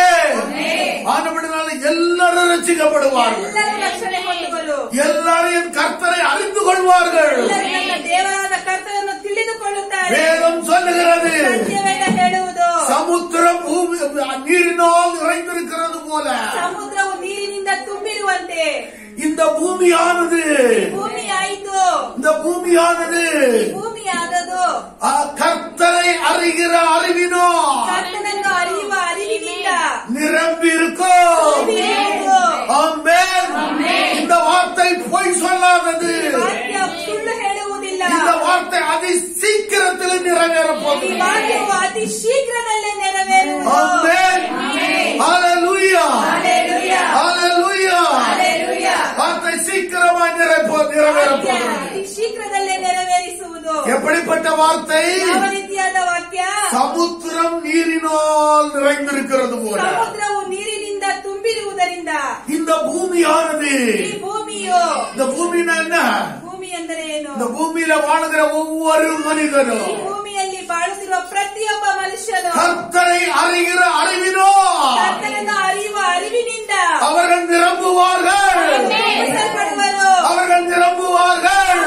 ஆனபடினால எல்லாரும் ரசிக்கப்படுவார்கள் ಎಲ್ಲರೂ ರಕ್ಷಣೆ ಹೊಂದುವರು எல்லாரும் என் கர்த்தரை அறிந்து கொள்வார்கள் ಎಲ್ಲರೂ ನನ್ನ ದೇವರಾದ ಕರ್ತನನ್ನು ತಿಳಿದುಕೊಳ್ಳುತ್ತಾರೆ வேதம் சொல்லுகிறது ಸತ್ಯವೇದ ಹೇಳುವುದು சமுத்திரம் பூமி நீரினால் நிறைந்திருக்கிறது போல ಸಮುದ್ರವು ನೀರಿನಿಂದ ತುಂಬಿರುವಂತೆ இந்த பூமியானது ಭೂಮಿ ಆಯಿತು இந்த பூமியானது ಭೂಮಿ ಆದದು ಆ கர்த்தரை அறிகிற அறிவினோ ಕರ್ತನನ್ನು ಅರಿಯುವ ಅರಿವಿನಿಂದ நிரம்பி இருக்கும் ತುಂಬಿರುವುದು. ஆமென் இந்த வார்த்தை பொய் சொல்லாதது ವಾಕ್ಯ ಸುಳ್ಳು ಹೇಳುವುದಿಲ್ಲ இந்த வார்த்தை அதி சீக்கிரத்தில் நிறைவேற ಈ போகுது ವಾಕ್ಯವು ಅತಿ ಶೀಘ್ರದಲ್ಲೇ ನೆರವೇರುವುದು ஆமென் ஹalleluya Hallelujah. ஹalleluya Hallelujah. வார்த்தை சீக்கிரமா நிறைப்போ நிறைவேற ವಾಕ್ಯ போகிறது ಅತಿ ಶೀಘ್ರದಲ್ಲೇ ನೆರವೇರಿಸುವುದು எப்படிப்பட்ட வார்த்தை ಯಾವ ರೀತಿಯಾದ ವಾಕ್ಯ சமுத்திரம் நீரினால் நிறைந்திருக்கிறது போல ಸಮುದ್ರವು ನೀರಿನಿಂದ ತುಂಬಿರುವುದರಿಂದ இந்த பூமியானது ಈ ಭೂಮಿಯು இந்த பூமினா என்ன ಭೂಮಿ ಎಂದರೆ ಏನು இந்த பூமியில வாழுகிற ஒவ்வொரு ಈ மனிதனும் ಭೂಮಿಯಲ್ಲಿ ಬಾಳುತ್ತಿರುವ ಪ್ರತಿಯೊಬ್ಬ ಮನುಷ್ಯನು கர்த்தரை அறிகிற அறிவினோ ಕರ್ತನನ್ನು ಅರಿಯುವ ಅರಿವಿನಿಂದ அவர்கள் நிரம்புவார்கள் ತುಂಬಿಸಲ್ಪಡುವರು அவர்கள் நிரம்புவார்கள்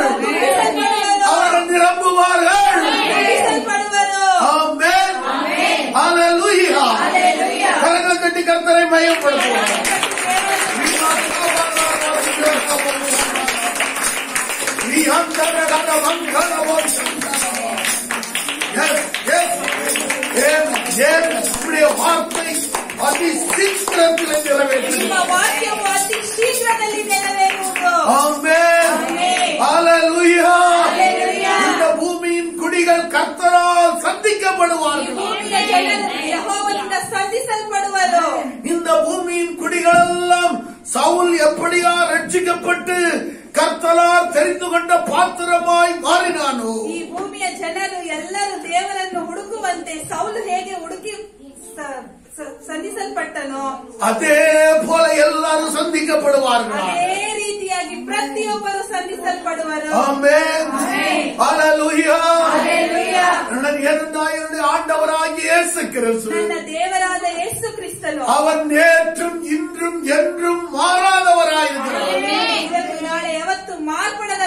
அவர்கள் நிரம்புவார்கள் ತುಂಬಿಸಲ್ಪಡುವರು ஆமென் ஹalleluya கரங்களை தட்டி கர்த்தரை மயப்படுத்துவோம் நீ அந்த நம்முடைய வார்த்தை அதி சீக்கிரத்தில் ನಿಮ್ಮ நிறைவேற்றும் ವಾಕ್ಯವು ಅತಿ ಶೀಘ್ರದಲ್ಲಿ ನೆರವೇರುವುದು ஆமென் ஆமென். ஹalleluya ஹalleluya. இந்த பூமியின் குடிகள் கர்த்தரால் ಈ சந்திக்கப்படுவார்கள் ಭೂಮಿಯ ಜನರು ಯೆಹೋವನಿಂದ ಸಂಧಿಸಲ್ಪಡುವರು இந்த பூமியின் குடிகளெல்லாம் சவுல் எப்படியா ரட்சிக்கப்பட்டு கர்த்தலால் தெரிந்து கொண்ட பாத்திரமாய் மாறினானோ ಈ ಭೂಮಿಯ ಜನರು ಎಲ್ಲರೂ ದೇವರನ್ನು ಹುಡುಕುವಂತೆ ಸೌಲು ಹೇಗೆ ಹುಡುಕಿ ಸ- ಸ- ಸಂಧಿಸಲ್ಪಟ್ಟನೋ அதே போல எல்லாரும் சந்திக்கப்படுவார்கள் ಅದೇ ರೀತಿಯಾಗಿ ಪ್ರತಿಯೊಬ್ಬರು ಸಂಧಿಸಲ್ಪಡುವರು ஆமென் ஹalleluya ಹಲ್ಲೆಲೂಯಾ. நான் இருந்தாய் என்னுடைய ஆண்டவராகிய இயேசு கிறிஸ்து ನನ್ನ ದೇವರಾದ ಯೇಸು ಕ್ರಿಸ್ತನು அவர் நேற்றும் இன்றும் என்றும் மாறாதவராயிருக்கிறார் ಇವತ್ತು ನಾಳೆ ಯಾವತ್ತು ಮಾರ್ಪಡದ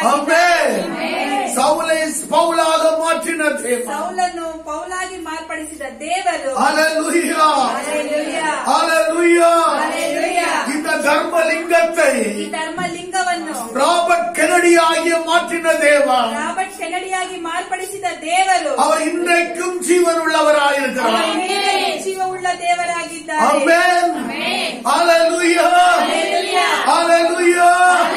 ಮಾರ್ಪಡಿಸಿದ சவுலை பவுலாக மாற்றின தேவன் ಸೌಲನ್ನು ಪೌಲಾಗಿ ಮಾರ್ಪಡಿಸಿದ ದೇವರು ஹalleluya Hallelujah. ஹalleluya Hallelujah. இந்த தர்மலிங்கத்தை ಈ ಧರ್ಮಲಿಂಗವನ್ನು ராபர்ட் கெனடி ஆகிய மாற்றின தேவன் ರಾಬರ್ಟ್ ಕೆನಡಿಯಾಗಿ ಮಾರ್ಪಡಿಸಿದ ದೇವರು அவர் இன்றைக்கும் ஜீவன் உள்ளவராயிருக்கிறார் ಅವರೇ ಜೀವವುಳ್ಳ ದೇವರಾಗಿದ್ದಾರೆ ஆமென் ஹalleluya ஹalleluya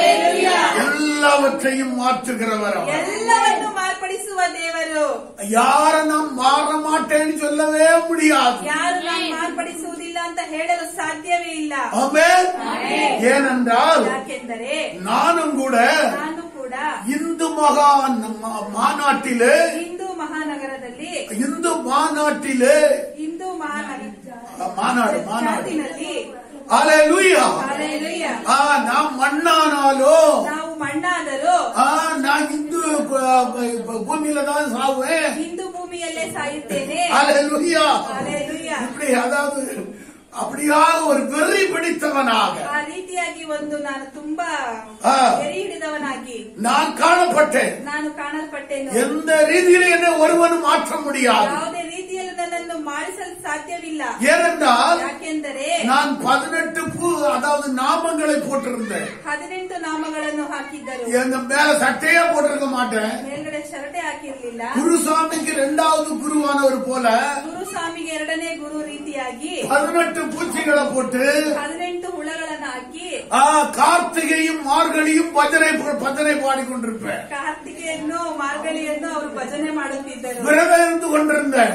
எல்லாவற்றையும் மாற்றுகிறவர் அவர். ಎಲ್ಲವನ್ನು ಮಾರ್ಪಡಿಸುವ ದೇವರು யார நாம் மாற மாட்டேன்னு சொல்லவே முடியாது ಯಾರು ನಾವು ಮಾರ್ಪಡಿಸುವುದಿಲ್ಲ ಅಂತ ಹೇಳಲು ಸಾಧ್ಯವೇ ಇಲ್ಲ ஆமென் ஏனென்றால் ಯಾಕೆಂದರೆ நானும் கூட ನಾನು ಕೂಡ இந்து மகா மா- மாநாட்டிலே ಹಿಂದೂ ಮಹಾನಗರದಲ್ಲಿ இந்து மாநாட்டிலே ಹಿಂದೂ ಮಹಾನಗರ மாநாடு மாநாடு ಜಾತಿನಲ್ಲಿ ஹalleluya Hallelujah. ஆ நாம் மண்ணானாலும் ನಾವು ಮಣ್ಣಾದರೂ ஆ நான் இந்து ப- ப- பூமியில தான் சாவேன் ಹಿಂದೂ ಭೂಮಿಯಲ್ಲೇ ಸಾಯುತ್ತೇನೆ ஹalleluya Hallelujah. இப்படி அதாவது அப்படியாக ஒரு வெறி பிடித்தவனாக ಆ ರೀತಿಯಾಗಿ ಒಂದು ನಾನು ತುಂಬಾ ಆ. ಎರಿ ಹಿಡಿದವನಾಗಿ நான் காணப்பட்டேன் ನಾನು ಕಾಣಲ್ಪಟ್ಟೆನು எந்த ரீதியில என்னை ஒருவனும் மாற்ற முடியாது ಯಾವುದೇ ರೀತಿಯಲ್ಲೂ ನನ್ನನ್ನು ಮಾಡಿಸಲು ಸಾಧ್ಯವಿಲ್ಲ ஏனென்றால் ಯಾಕೆಂದರೆ நான் பதினெட்டு பூ அதாவது நாமங்களை போட்டிருந்தேன் ಹದಿನೆಂಟು ನಾಮಗಳನ್ನು ಹಾಕಿದ್ದರು எங்க மேல சட்டையே போட்டிருக்க மாட்டேன் ಮೇಲ್ಗಡೆ ಶರಟೆ ಹಾಕಿರ್ಲಿಲ್ಲ குருசாமிக்கு இரண்டாவது குருவானவர் போல ಗುರುಸ್ವಾಮಿಗೆ ಎರಡನೇ ಗುರು ರೀತಿಯಾಗಿ பதினெட்டு பூச்சிகளை போட்டு ಹದಿನೆಂಟು ಹುಳಗಳನ್ನ ಹಾಕಿ ஆ, கார்த்திகையும் மார்கழியும் பஜனை பஜனை பாடிக்கொண்டிருப்பேன் ಕಾರ್ತಿಕೆಯನ್ನು ಮಾರ್ಗಳಿಯನ್ನು ಅವರು ಭಜನೆ ಮಾಡುತ್ತಿದ್ದರು விரதம் இருந்து கொண்டிருந்தேன்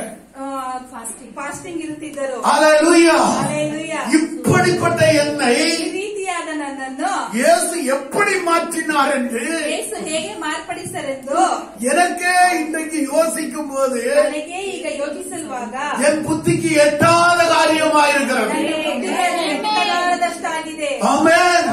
ಫಾಸ್ಟಿಂಗ್ ಇರುತ್ತಿದ್ದರು ஹalleluya Hallelujah. இப்படிப்பட்ட என்னை ಈ ರೀತಿಯಾದ ನನ್ನನ್ನು இயேசு எப்படி மாற்றினார் என்று ಯೇಸು ಹೇಗೆ ಮಾರ್ಪಡಿಸರೆಂದು எனக்கே இன்றைக்கு யோசிக்கும் போது ನನಗೆ ಈಗ ಯೋಚಿಸಲ್ವಾಗ என் புத்திக்கு எட்டாத காரியமாயிருக்கிறது ನನಗೆ ಎದ್ದಿರಲು ಎತ್ತಲಾರದಷ್ಟಾಗಿದೆ ஆமென்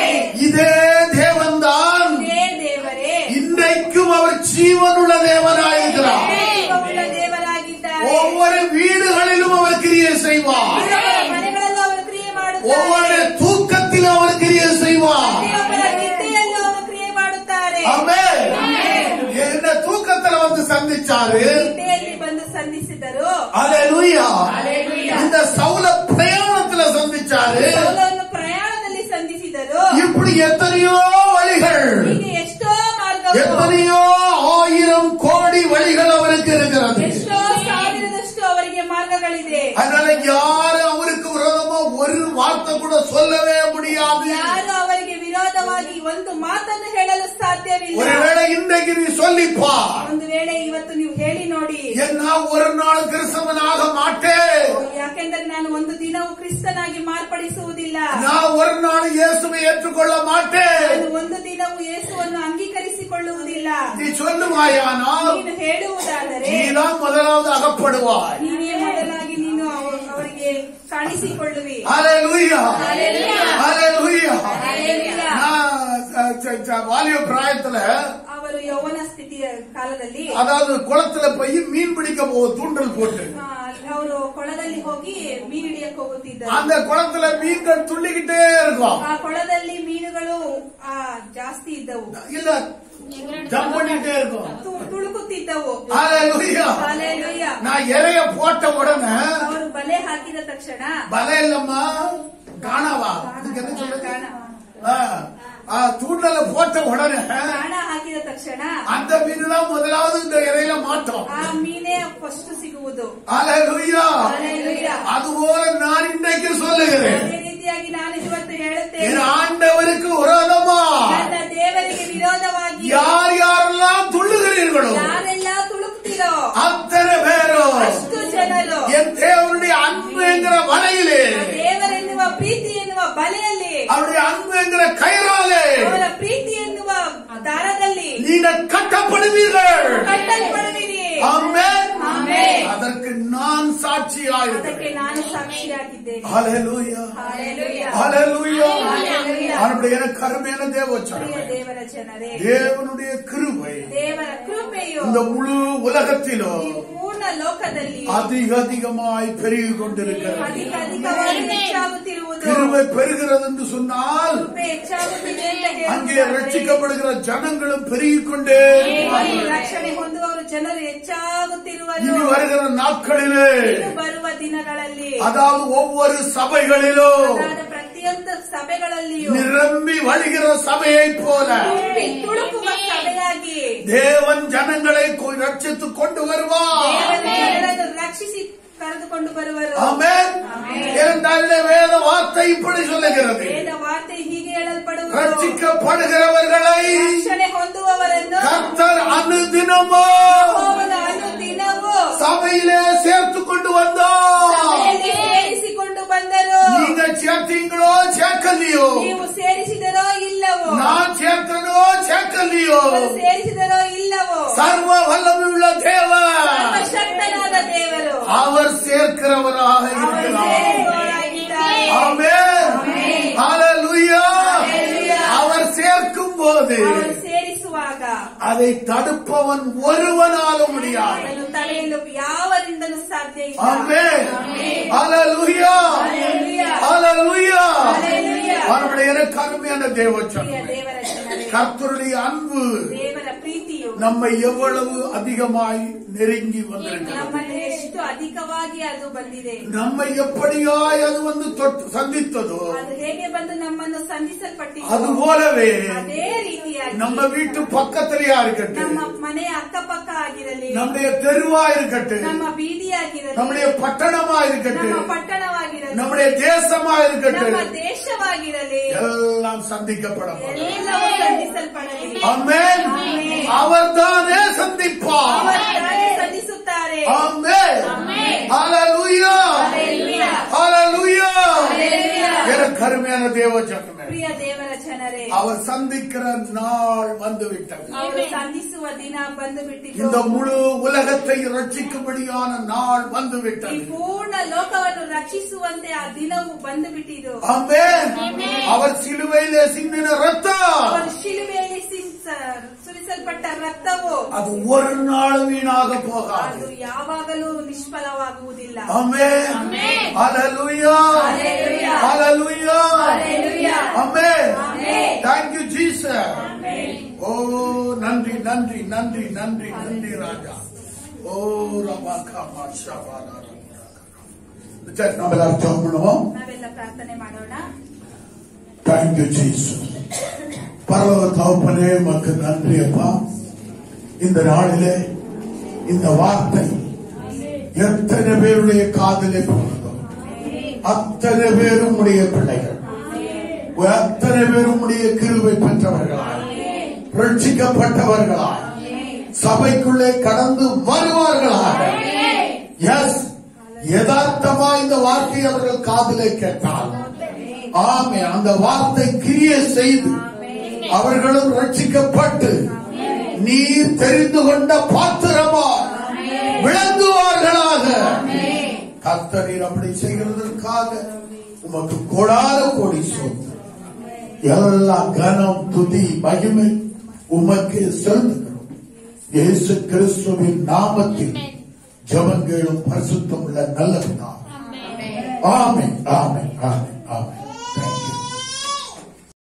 இதே தேவன்தான் ಇದೇ ದೇವರೇ இன்றைக்கும் அவர் ஜீவனுள்ள தேவனாயிருக்கிறார் ಜೀವವುಳ್ಳ ದೇವರಾಗಿದ್ದಾರೆ ஒவ்வொரு வீடுகளிலும் அவர் கிரியை செய்வார் ಪ್ರತಿಯೊಬ್ಬರ ಮನೆಗಳಲ್ಲೂ ಅವರು ಕ್ರಿಯೆ ஒவ்வொரு ಮಾಡುತ್ತಾರೆ தூக்கத்திலும் அவர் கிரியை செய்வார் ಪ್ರತಿಯೊಬ್ಬರ ನಿದ್ದೆಯಲ್ಲೂ ಅವರು ಕ್ರಿಯೆ ಮಾಡುತ್ತಾರೆ ஆமென் என்ன தூக்கத்துல வந்து சந்திச்சாரு ನಿದ್ದೆಯಲ್ಲಿ ಬಂದು ಸಂಧಿಸಿದರು அல்லேலூயா Hallelujah. இந்த சவுல பிரயாணத்துல சந்திச்சாரு ಸೌಲವನ್ನು ಪ್ರಯಾಣದಲ್ಲಿ ಸಂಧಿಸಿದರು இப்படி எத்தனையோ வழிகள் ಹೀಗೆ ಎಷ್ಟೋ ಮಾರ್ಗಗಳು எத்தனையோ ஆயிரம் கோடி வழிகள் அவருக்கு இருக்கிறது ಎಷ್ಟೋ ಸಾವಿರದಷ್ಟು ಅವರಿಗೆ ಮಾರ್ಗಗಳಿದೆ அதனால யாரும் அவருக்கு விரோதமா ஒரு வார்த்தை கூட சொல்லவே முடியாது ಯಾರು ಅವರಿಗೆ ವಿರೋಧವಾಗಿ ಒಂದು ಮಾತನ್ನು ಹೇಳಲು ಸಾಧ್ಯವಿಲ್ಲ ஒருவேளை இன்றைக்கு நீ சொல்லிப்பா ಒಂದು ವೇಳೆ ಇವತ್ತು ನೀವು ಹೇಳಿ ನೋಡಿ என்ன ஒரு நாள் கிறிஸ்தவனாக மாட்டேன் ಯಾಕೆಂದರೆ ನಾನು ಒಂದು ದಿನವೂ ಕ್ರಿಸ್ತನಾಗಿ ಮಾರ್ಪಡಿಸುವುದಿಲ್ಲ நான் ஒரு நாள் இயேசுவை ஏற்றுக்கொள்ள மாட்டேன் ನಾನು ಒಂದು ದಿನವೂ ಯೇಸುವನ್ನು ಅಂಗೀಕರಿಸಿಕೊಳ್ಳುವುದಿಲ್ಲ நீ சொல்லுவாயானால் ನೀನು ಹೇಳುವುದಾದರೆ நீதான் முதலாவது அகப்படுவாய் ನೀನೇ ಮೊದಲಾಗಿ ನೀನು ಅವ- ಅವರಿಗೆ ಕಾಣಿಸಿಕೊಳ್ಳುವಿ ஹalleluya Hallelujah. ஹalleluya Hallelujah. நான் ச- ச- ச- வாலிப பிராயத்துல ಅವರು ಯೌವನ ಸ್ಥಿತಿಯ ಕಾಲದಲ್ಲಿ அதாவது குளத்துல போய் மீன் பிடிக்க போ தூண்டல் போட்டு ಆ, ಅವರು ಕೊಳದಲ್ಲಿ ಹೋಗಿ ಮೀನು ಹಿಡಿಯಕ್ಕೆ ಹೋಗುತ್ತಿದ್ದರು அந்த குளத்துல மீன்கள் துள்ளிக்கிட்டே இருக்கும் ಆ ಕೊಳದಲ್ಲಿ ಮೀನುಗಳು ಆ, ಜಾಸ್ತಿ ಇದ್ದವು இல்ல ஜம்ப் பண்ணிட்டே இருக்கும் ತು- ತುಳುಕುತ್ತಿದ್ದವು ஹalleluya Hallelujah. நான் இறைய போட்ட உடனே ಅವರು ಬಲೆ ಹಾಕಿದ ತಕ್ಷಣ பல இல்லம்மா காணாவா அதுக்கு என்ன சொல்றது ಕಾಣ ஆ, ஆ, தூண்டல போட்ட உடனே ಪ್ರಾಣ ಹಾಕಿದ ತಕ್ಷಣ அந்த மீன் தான் முதலாவது இந்த இறையில மாட்டோம் ಆ ಮೀನೇ ಫಸ್ಟ್ ಸಿಗುವುದು ஹalleluya Hallelujah. அதுபோல நான் இன்றைக்கு சொல்லுகிறேன் ಅದೇ ರೀತಿಯಾಗಿ ನಾನು ಇವತ್ತು என் ಹೇಳುತ್ತೇನೆ ஆண்டவருக்கு விரோதமா ನನ್ನ ದೇವರಿಗೆ ವಿರೋಧವಾಗಿ யார் யாரெல்லாம் துள்ளுகிறீர்களோ ಯಾರೆಲ್ಲ ತುಳುಕ್ತಿರೋ அத்தனை பேரும் ಅಷ್ಟು ಜನರು என் தேவனுடைய அன்புங்கிற வலையிலே ದೇವರೆನ್ನುವ ಪ್ರೀತಿ ಎನ್ನುವ ಬಲೆಯಲ್ಲಿ அவருடைய அன்புங்கிற கயிறாலே ಅವರ ಪ್ರೀತಿ ಎನ್ನುವ ದಾರದಲ್ಲಿ நீங்கள் கட்டப்படுவீர்கள் ಕಟ್ಟಲ್ಪಡುವಿರಿ ஆமென் ಆಮೆನ್. அதற்கு நான் ಸಾಕ್ಷಿಯಾಗಿದೆ ಅದಕ್ಕೆ ನಾನು ಸಾಕ್ಷಿಯಾಗಿದ್ದೇನೆ Hallelujah. Hallelujah. Hallelujah. Hallelujah. அவனுடைய எனக்கு கருமையான தேவச்சனம் ಪ್ರಿಯ ದೇವರ ಜನರೇ தேவனுடைய கிருபை ದೇವರ ಕೃಪೆಯು இந்த முழு உலகத்திலும் ಈ ಪೂರ್ಣ ಲೋಕದಲ್ಲಿ அதிக அதிகமாய் பெருகி கொண்டிருக்கிறது ಅಧಿಕ ಅಧಿಕವಾಗಿ ಹೆಚ್ಚಾಗುತ್ತಿರುವುದು கிருபை பெருகிறது என்று சொன்னால் ಕೃಪೆ ಹೆಚ್ಚಾಗುತ್ತಿದೆ ಅಂತ அங்கே ಹೇಳುತ್ತಾರೆ. ரட்சிக்கப்படுகிற ஜனங்களும் பெருகிக் கொண்டே ಅಲ್ಲಿ ರಕ್ಷಣೆ ಹೊಂದುವವರು ಜನರು ಹೆಚ್ಚಾಗುತ್ತಿರುವರು இனி வருகிற நாட்களிலே ಇನ್ನು ಬರುವ ದಿನಗಳಲ್ಲಿ அதாவது ஒவ்வொரு சபைகளிலும் ಅದಾದ ಪ್ರತಿಯೊಂದು ಸಭೆಗಳಲ್ಲಿಯೂ நிரம்பி வழிகிற சபையைப் போல ತುಂಬಿ ತುಳುಕುವ ಸಭೆಯಾಗಿ தேவன் ஜனங்களை கொ- ரட்சித்துக் கொண்டு வருவார் ದೇವರ ಜನರನ್ನು ರಕ್ಷಿಸಿ ಕರೆದುಕೊಂಡು ಬರುವರು ஆமென் இரண்டாம் வேத வார்த்தை இப்படி சொல்லுகிறது ವೇದ ವಾರ್ತೆ ಹೀಗೆ ಹೇಳಲ್ಪಡುವುದು ரட்சிக்கப்படுகிறவர்களை ರಕ್ಷಣೆ ಹೊಂದುವವರನ್ನು கர்த்தர் அனுதினமோ ಹೋಗದ ಅನುದಿನವೂ சபையிலே சேர்த்து கொண்டு வந்தோம் ಸಭೆಯಲ್ಲಿ ಸೇರಿಸಿಕೊಂಡು ಬಂದರು நீங்க சேர்த்தீங்களோ சேர்க்கலையோ ನೀವು ಸೇರಿಸಿದರೋ ಇಲ್ಲವೋ நான் சேர்த்தனோ சேர்க்கலையோ ಅವರು ಸೇರಿಸಿದರೋ ಇಲ್ಲವೋ சர்வ வல்லமையுள்ள தேவன் ಸರ್ವಶಕ್ತನಾದ ದೇವರು அவர் சேர்க்கிறவராக ಅವರು இருக்கிறார் ಸೇರಿಸುವವರಾಗಿದ್ದಾರೆ ஆமென் ஹalleluya அவர் சேர்க்கும் போது ಅವರು ಸೇರಿಸುವಾಗ அதை தடுப்பவன் ஒருவனாலும் முடியாது ಅದನ್ನು ತಡೆಯಲು ಯಾವರಿಂದಲೂ ಸಾಧ್ಯ ಇಲ್ಲ ஆமென் ஹalleluya ஹalleluya Hallelujah. அவருடைய எனக்கு அருமையான தேவச்சம் ಪ್ರಿಯ ದೇವರ ಜನರೇ கர்த்தருடைய அன்பு ದೇವರ ಪ್ರೀತಿಯು நம்மை எவ்வளவு அதிகமாய் நெருங்கி வந்திருக்கிறது ನಮ್ಮನ್ನು ಎಷ್ಟು ಅಧಿಕವಾಗಿ ಅದು ಬಂದಿದೆ நம்மை எப்படியாய் அது வந்து தொட்டு சந்தித்ததோ ಅದು ಹೇಗೆ ಬಂದು ನಮ್ಮನ್ನು அது ಸಂಧಿಸಲ್ಪಟ್ಟಿದೆ போலவே ಅದೇ ರೀತಿಯಾಗಿ நம்ம வீட்டு பக்கத்திலேயா இருக்கட்டும் ನಮ್ಮ ಮನೆಯ ಅಕ್ಕಪಕ್ಕ ಆಗಿರಲಿ நம்முடைய தெருவா இருக்கட்டும் ನಮ್ಮ ಬೀದಿಯಾಗಿರಲಿ நம்முடைய பட்டணமா ನಮ್ಮ இருக்கட்டும் ಪಟ್ಟಣವಾಗಿರಲಿ நம்முடைய தேசமா ನಮ್ಮ இருக்கட்டும் ದೇಶವಾಗಿರಲಿ எல்லாம் சந்திக்கப்படும் ಎಲ್ಲವೂ ಸಂಧಿಸಲ್ಪಡಲಿ ஆமென் அவர்தானே சந்திப்பார் ಅವರು ತಾನೇ ಸಂಧಿಸುತ್ತಾರೆ ஆமென் ஹalleluya Hallelujah. ஹalleluya Hallelujah. எனக்கு அருமையான தேவ ஜனமே ಪ್ರಿಯ ದೇವರ ಜನರೇ அவர் சந்திக்கிற நாள் வந்து விட்டது ಅವರು ಸಂಧಿಸುವ ದಿನ ಬಂದು இந்த ಬಿಟ್ಟಿದ್ದು முழு உலகத்தை ரட்சிக்கும்படியான நாள் வந்து ಈ விட்டது ಪೂರ್ಣ ಲೋಕವನ್ನು ರಕ್ಷಿಸುವಂತೆ ಆ ದಿನವು ಬಂದು ಬಿಟ್ಟಿದ್ದು ஆமென் அவர் சிலுவையிலே சிந்தின ரத்தம் ಅವರು ಶಿಲುಬೆಯಲ್ಲಿ ಸಿಂ- ಸುರಿಸಲ್ಪಟ್ಟ ರಕ್ತವು அது ஒரு நாள் வீணாக போகாது ಅದು ಯಾವಾಗಲೂ ನಿಷ್ಫಲವಾಗುವುದಿಲ್ಲ ஆமென் ஹalleluya Hallelujah. Hallelujah Hallelujah. Amen Amen. thank you jesus ஓ நன்றி நன்றி நன்றி நன்றி நன்றி ராஜா ஓ ரபாக்கா மாஷாபாலா சரி நம்ம எல்லாரும் ஜெபம் பண்ணுவோம் ನಾವೆಲ್ಲ ಪ್ರಾರ್ಥನೆ ಮಾಡೋಣ தேங்க் யூ ஜீசஸ் பரலோக தகப்பனே மக்கு நன்றி அப்பா இந்த நாளிலே இந்த வார்த்தை எத்தனை பேருடைய காதலே போனதோ அத்தனை பேரும் உடைய பிள்ளைகள் அத்தனை பேரும் உடைய கிருவை பெற்றவர்களாய் ரட்சிக்கப்பட்டவர்களாய் சபைக்குள்ளே கடந்து வருவார்களாக எஸ் யதார்த்தமா இந்த வார்த்தை அவர்கள் காதலே கேட்டால் ஆமே அந்த வார்த்தை கிரியை செய்து அவர்களும் ரட்சிக்கப்பட்டு நீர் தெரிந்து கொண்ட பாத்திரமா விளங்குவார்களாக கர்த்தரீர் அப்படி செய்கிறதற்காக உமக்கு கோடாத கோடி சொத்து எல்லா கனம் துதி மகிமை உமக்கு செலுத்துகிறோம் இயேசு கிறிஸ்துவின் நாமத்தில் ஜபங்களும் பரிசுத்தம் உள்ள நல்ல பிதாவே. ஆமென் ஆமென் ஆமென் ஆமென்